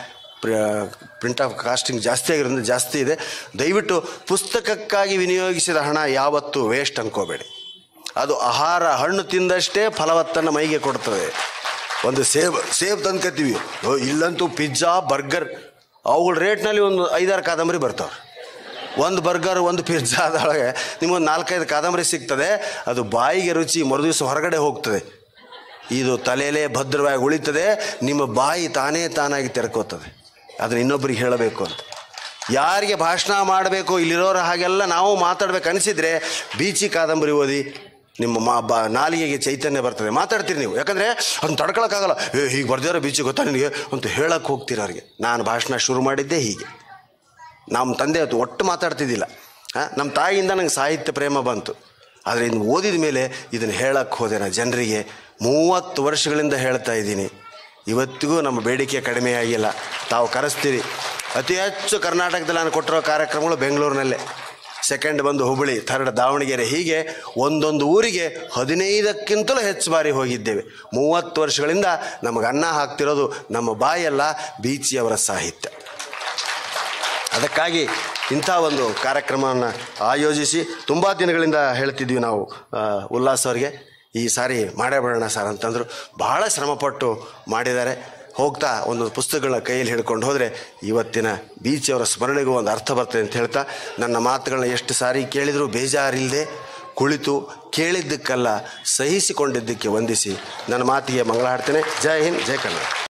ಪ್ರಿಂಟ್ ಆಫ್ ಕಾಸ್ಟಿಂಗ್ ಜಾಸ್ತಿ ಆಗಿರೋದ್ರಿಂದ ಜಾಸ್ತಿ ಇದೆ ದಯವಿಟ್ಟು ಪುಸ್ತಕಕ್ಕಾಗಿ ವಿನಿಯೋಗಿಸಿದ ಹಣ ಯಾವತ್ತೂ ವೇಸ್ಟ್ ಅನ್ಕೋಬೇಡಿ ಅದು ಆಹಾರ ಹಣ್ಣು ತಿಂದಷ್ಟೇ ಫಲವತ್ತನ್ನು ಮೈಗೆ ಕೊಡ್ತದೆ ಒಂದು ಸೇಬ್ ಸೇಬ್ ತಂದ್ಕತ್ತೀವಿ ಓ ಇಲ್ಲಂತೂ ಪಿಜ್ಜಾ ಬರ್ಗರ್ ಅವುಗಳ ರೇಟ್ನಲ್ಲಿ ಒಂದು ಐದಾರು ಕಾದಂಬರಿ ಬರ್ತಾವೆ ಒಂದು ಬರ್ಗರ್ ಒಂದು ಪಿಜ್ಜಾದೊಳಗೆ ನಿಮಗೊಂದು ನಾಲ್ಕೈದು ಕಾದಂಬರಿ ಸಿಗ್ತದೆ ಅದು ಬಾಯಿಗೆ ರುಚಿ ಮರುದಿವಸ ಹೊರಗಡೆ ಹೋಗ್ತದೆ ಇದು ತಲೆಯಲ್ಲೇ ಭದ್ರವಾಗಿ ಉಳಿತದೆ ನಿಮ್ಮ ಬಾಯಿ ತಾನೇ ತಾನಾಗಿ ತೆರ್ಕೋತದೆ ಅದನ್ನು ಇನ್ನೊಬ್ಬರಿಗೆ ಹೇಳಬೇಕು ಅಂತ ಯಾರಿಗೆ ಭಾಷಣ ಮಾಡಬೇಕು ಇಲ್ಲಿರೋರ ಹಾಗೆಲ್ಲ ನಾವು ಮಾತಾಡ್ಬೇಕು ಅನಿಸಿದರೆ ಬೀಚಿ ಕಾದಂಬರಿ ಓದಿ ನಿಮ್ಮ ಮಾ ಬಾ ನಾಲಿಗೆಗೆ ಚೈತನ್ಯ ಬರ್ತದೆ ಮಾತಾಡ್ತೀರಿ ನೀವು ಯಾಕಂದರೆ ಅದನ್ನ ತಡ್ಕೊಳಕ್ಕಾಗಲ್ಲ ಏ ಹೀಗೆ ಬರ್ದಿರೋ ಬೀಚಿ ಗೊತ್ತಾ ನಿನಗೆ ಅಂತ ಹೇಳಕ್ಕೆ ಹೋಗ್ತೀರ ಅವ್ರಿಗೆ ನಾನು ಭಾಷಣ ಶುರು ಮಾಡಿದ್ದೇ ಹೀಗೆ ನಮ್ಮ ತಂದೆ ಹೊತ್ತು ಒಟ್ಟು ಮಾತಾಡ್ತಿದ್ದಿಲ್ಲ ಹಾಂ ನಮ್ಮ ತಾಯಿಯಿಂದ ನಂಗೆ ಸಾಹಿತ್ಯ ಪ್ರೇಮ ಬಂತು ಆದರೆ ಇನ್ನು ಓದಿದ ಮೇಲೆ ಇದನ್ನು ಹೇಳಕ್ಕೆ ಹೋದೆ ನಾ ಜನರಿಗೆ ಮೂವತ್ತು ವರ್ಷಗಳಿಂದ ಹೇಳ್ತಾ ಇದ್ದೀನಿ ಇವತ್ತಿಗೂ ನಮ್ಮ ಬೇಡಿಕೆ ಕಡಿಮೆ ಆಗಿಲ್ಲ ತಾವು ಕರೆಸ್ತೀರಿ ಅತಿ ಹೆಚ್ಚು ಕರ್ನಾಟಕದಲ್ಲಿ ನಾನು ಕೊಟ್ಟಿರೋ ಕಾರ್ಯಕ್ರಮಗಳು ಬೆಂಗಳೂರಿನಲ್ಲೇ ಸೆಕೆಂಡ್ ಬಂದು ಹುಬ್ಬಳ್ಳಿ ಥರ್ಡ್ ದಾವಣಗೆರೆ ಹೀಗೆ ಒಂದೊಂದು ಊರಿಗೆ ಹದಿನೈದಕ್ಕಿಂತಲೂ ಹೆಚ್ಚು ಬಾರಿ ಹೋಗಿದ್ದೇವೆ ಮೂವತ್ತು ವರ್ಷಗಳಿಂದ ನಮಗೆ ಅನ್ನ ಹಾಕ್ತಿರೋದು ನಮ್ಮ ಬಾಯಲ್ಲ ಬೀಚಿಯವರ ಸಾಹಿತ್ಯ ಅದಕ್ಕಾಗಿ ಇಂಥ ಒಂದು ಕಾರ್ಯಕ್ರಮವನ್ನು ಆಯೋಜಿಸಿ ತುಂಬ ದಿನಗಳಿಂದ ಹೇಳ್ತಿದ್ವಿ ನಾವು ಆ, ಉಲ್ಲಾಸ್ ಅವರಿಗೆ ಈ ಸಾರಿ ಮಾಡೇ ಬಿಡೋಣ ಸರ್ ಅಂತಂದರು ಬಹಳ ಶ್ರಮಪಟ್ಟು ಮಾಡಿದ್ದಾರೆ ಹೋಗ್ತಾ ಒಂದು ಪುಸ್ತಕಗಳನ್ನ ಕೈಯಲ್ಲಿ ಹಿಡ್ಕೊಂಡು ಹೋದರೆ ಇವತ್ತಿನ ಬೀಚಿಯವರ ಸ್ಮರಣೆಗೂ ಒಂದು ಅರ್ಥ ಬರ್ತದೆ ಅಂತ ಹೇಳ್ತಾ ನನ್ನ ಮಾತುಗಳನ್ನ ಎಷ್ಟು ಸಾರಿ ಕೇಳಿದರೂ ಬೇಜಾರಿಲ್ಲದೆ ಕುಳಿತು ಕೇಳಿದ್ದಕ್ಕಲ್ಲ ಸಹಿಸಿಕೊಂಡಿದ್ದಕ್ಕೆ ವಂದಿಸಿ ನನ್ನ ಮಾತಿಗೆ ಮಂಗಳ ಹಾಡ್ತೇನೆ ಜೈ ಹಿಂದ್ ಜೈ ಕನ್ನಡ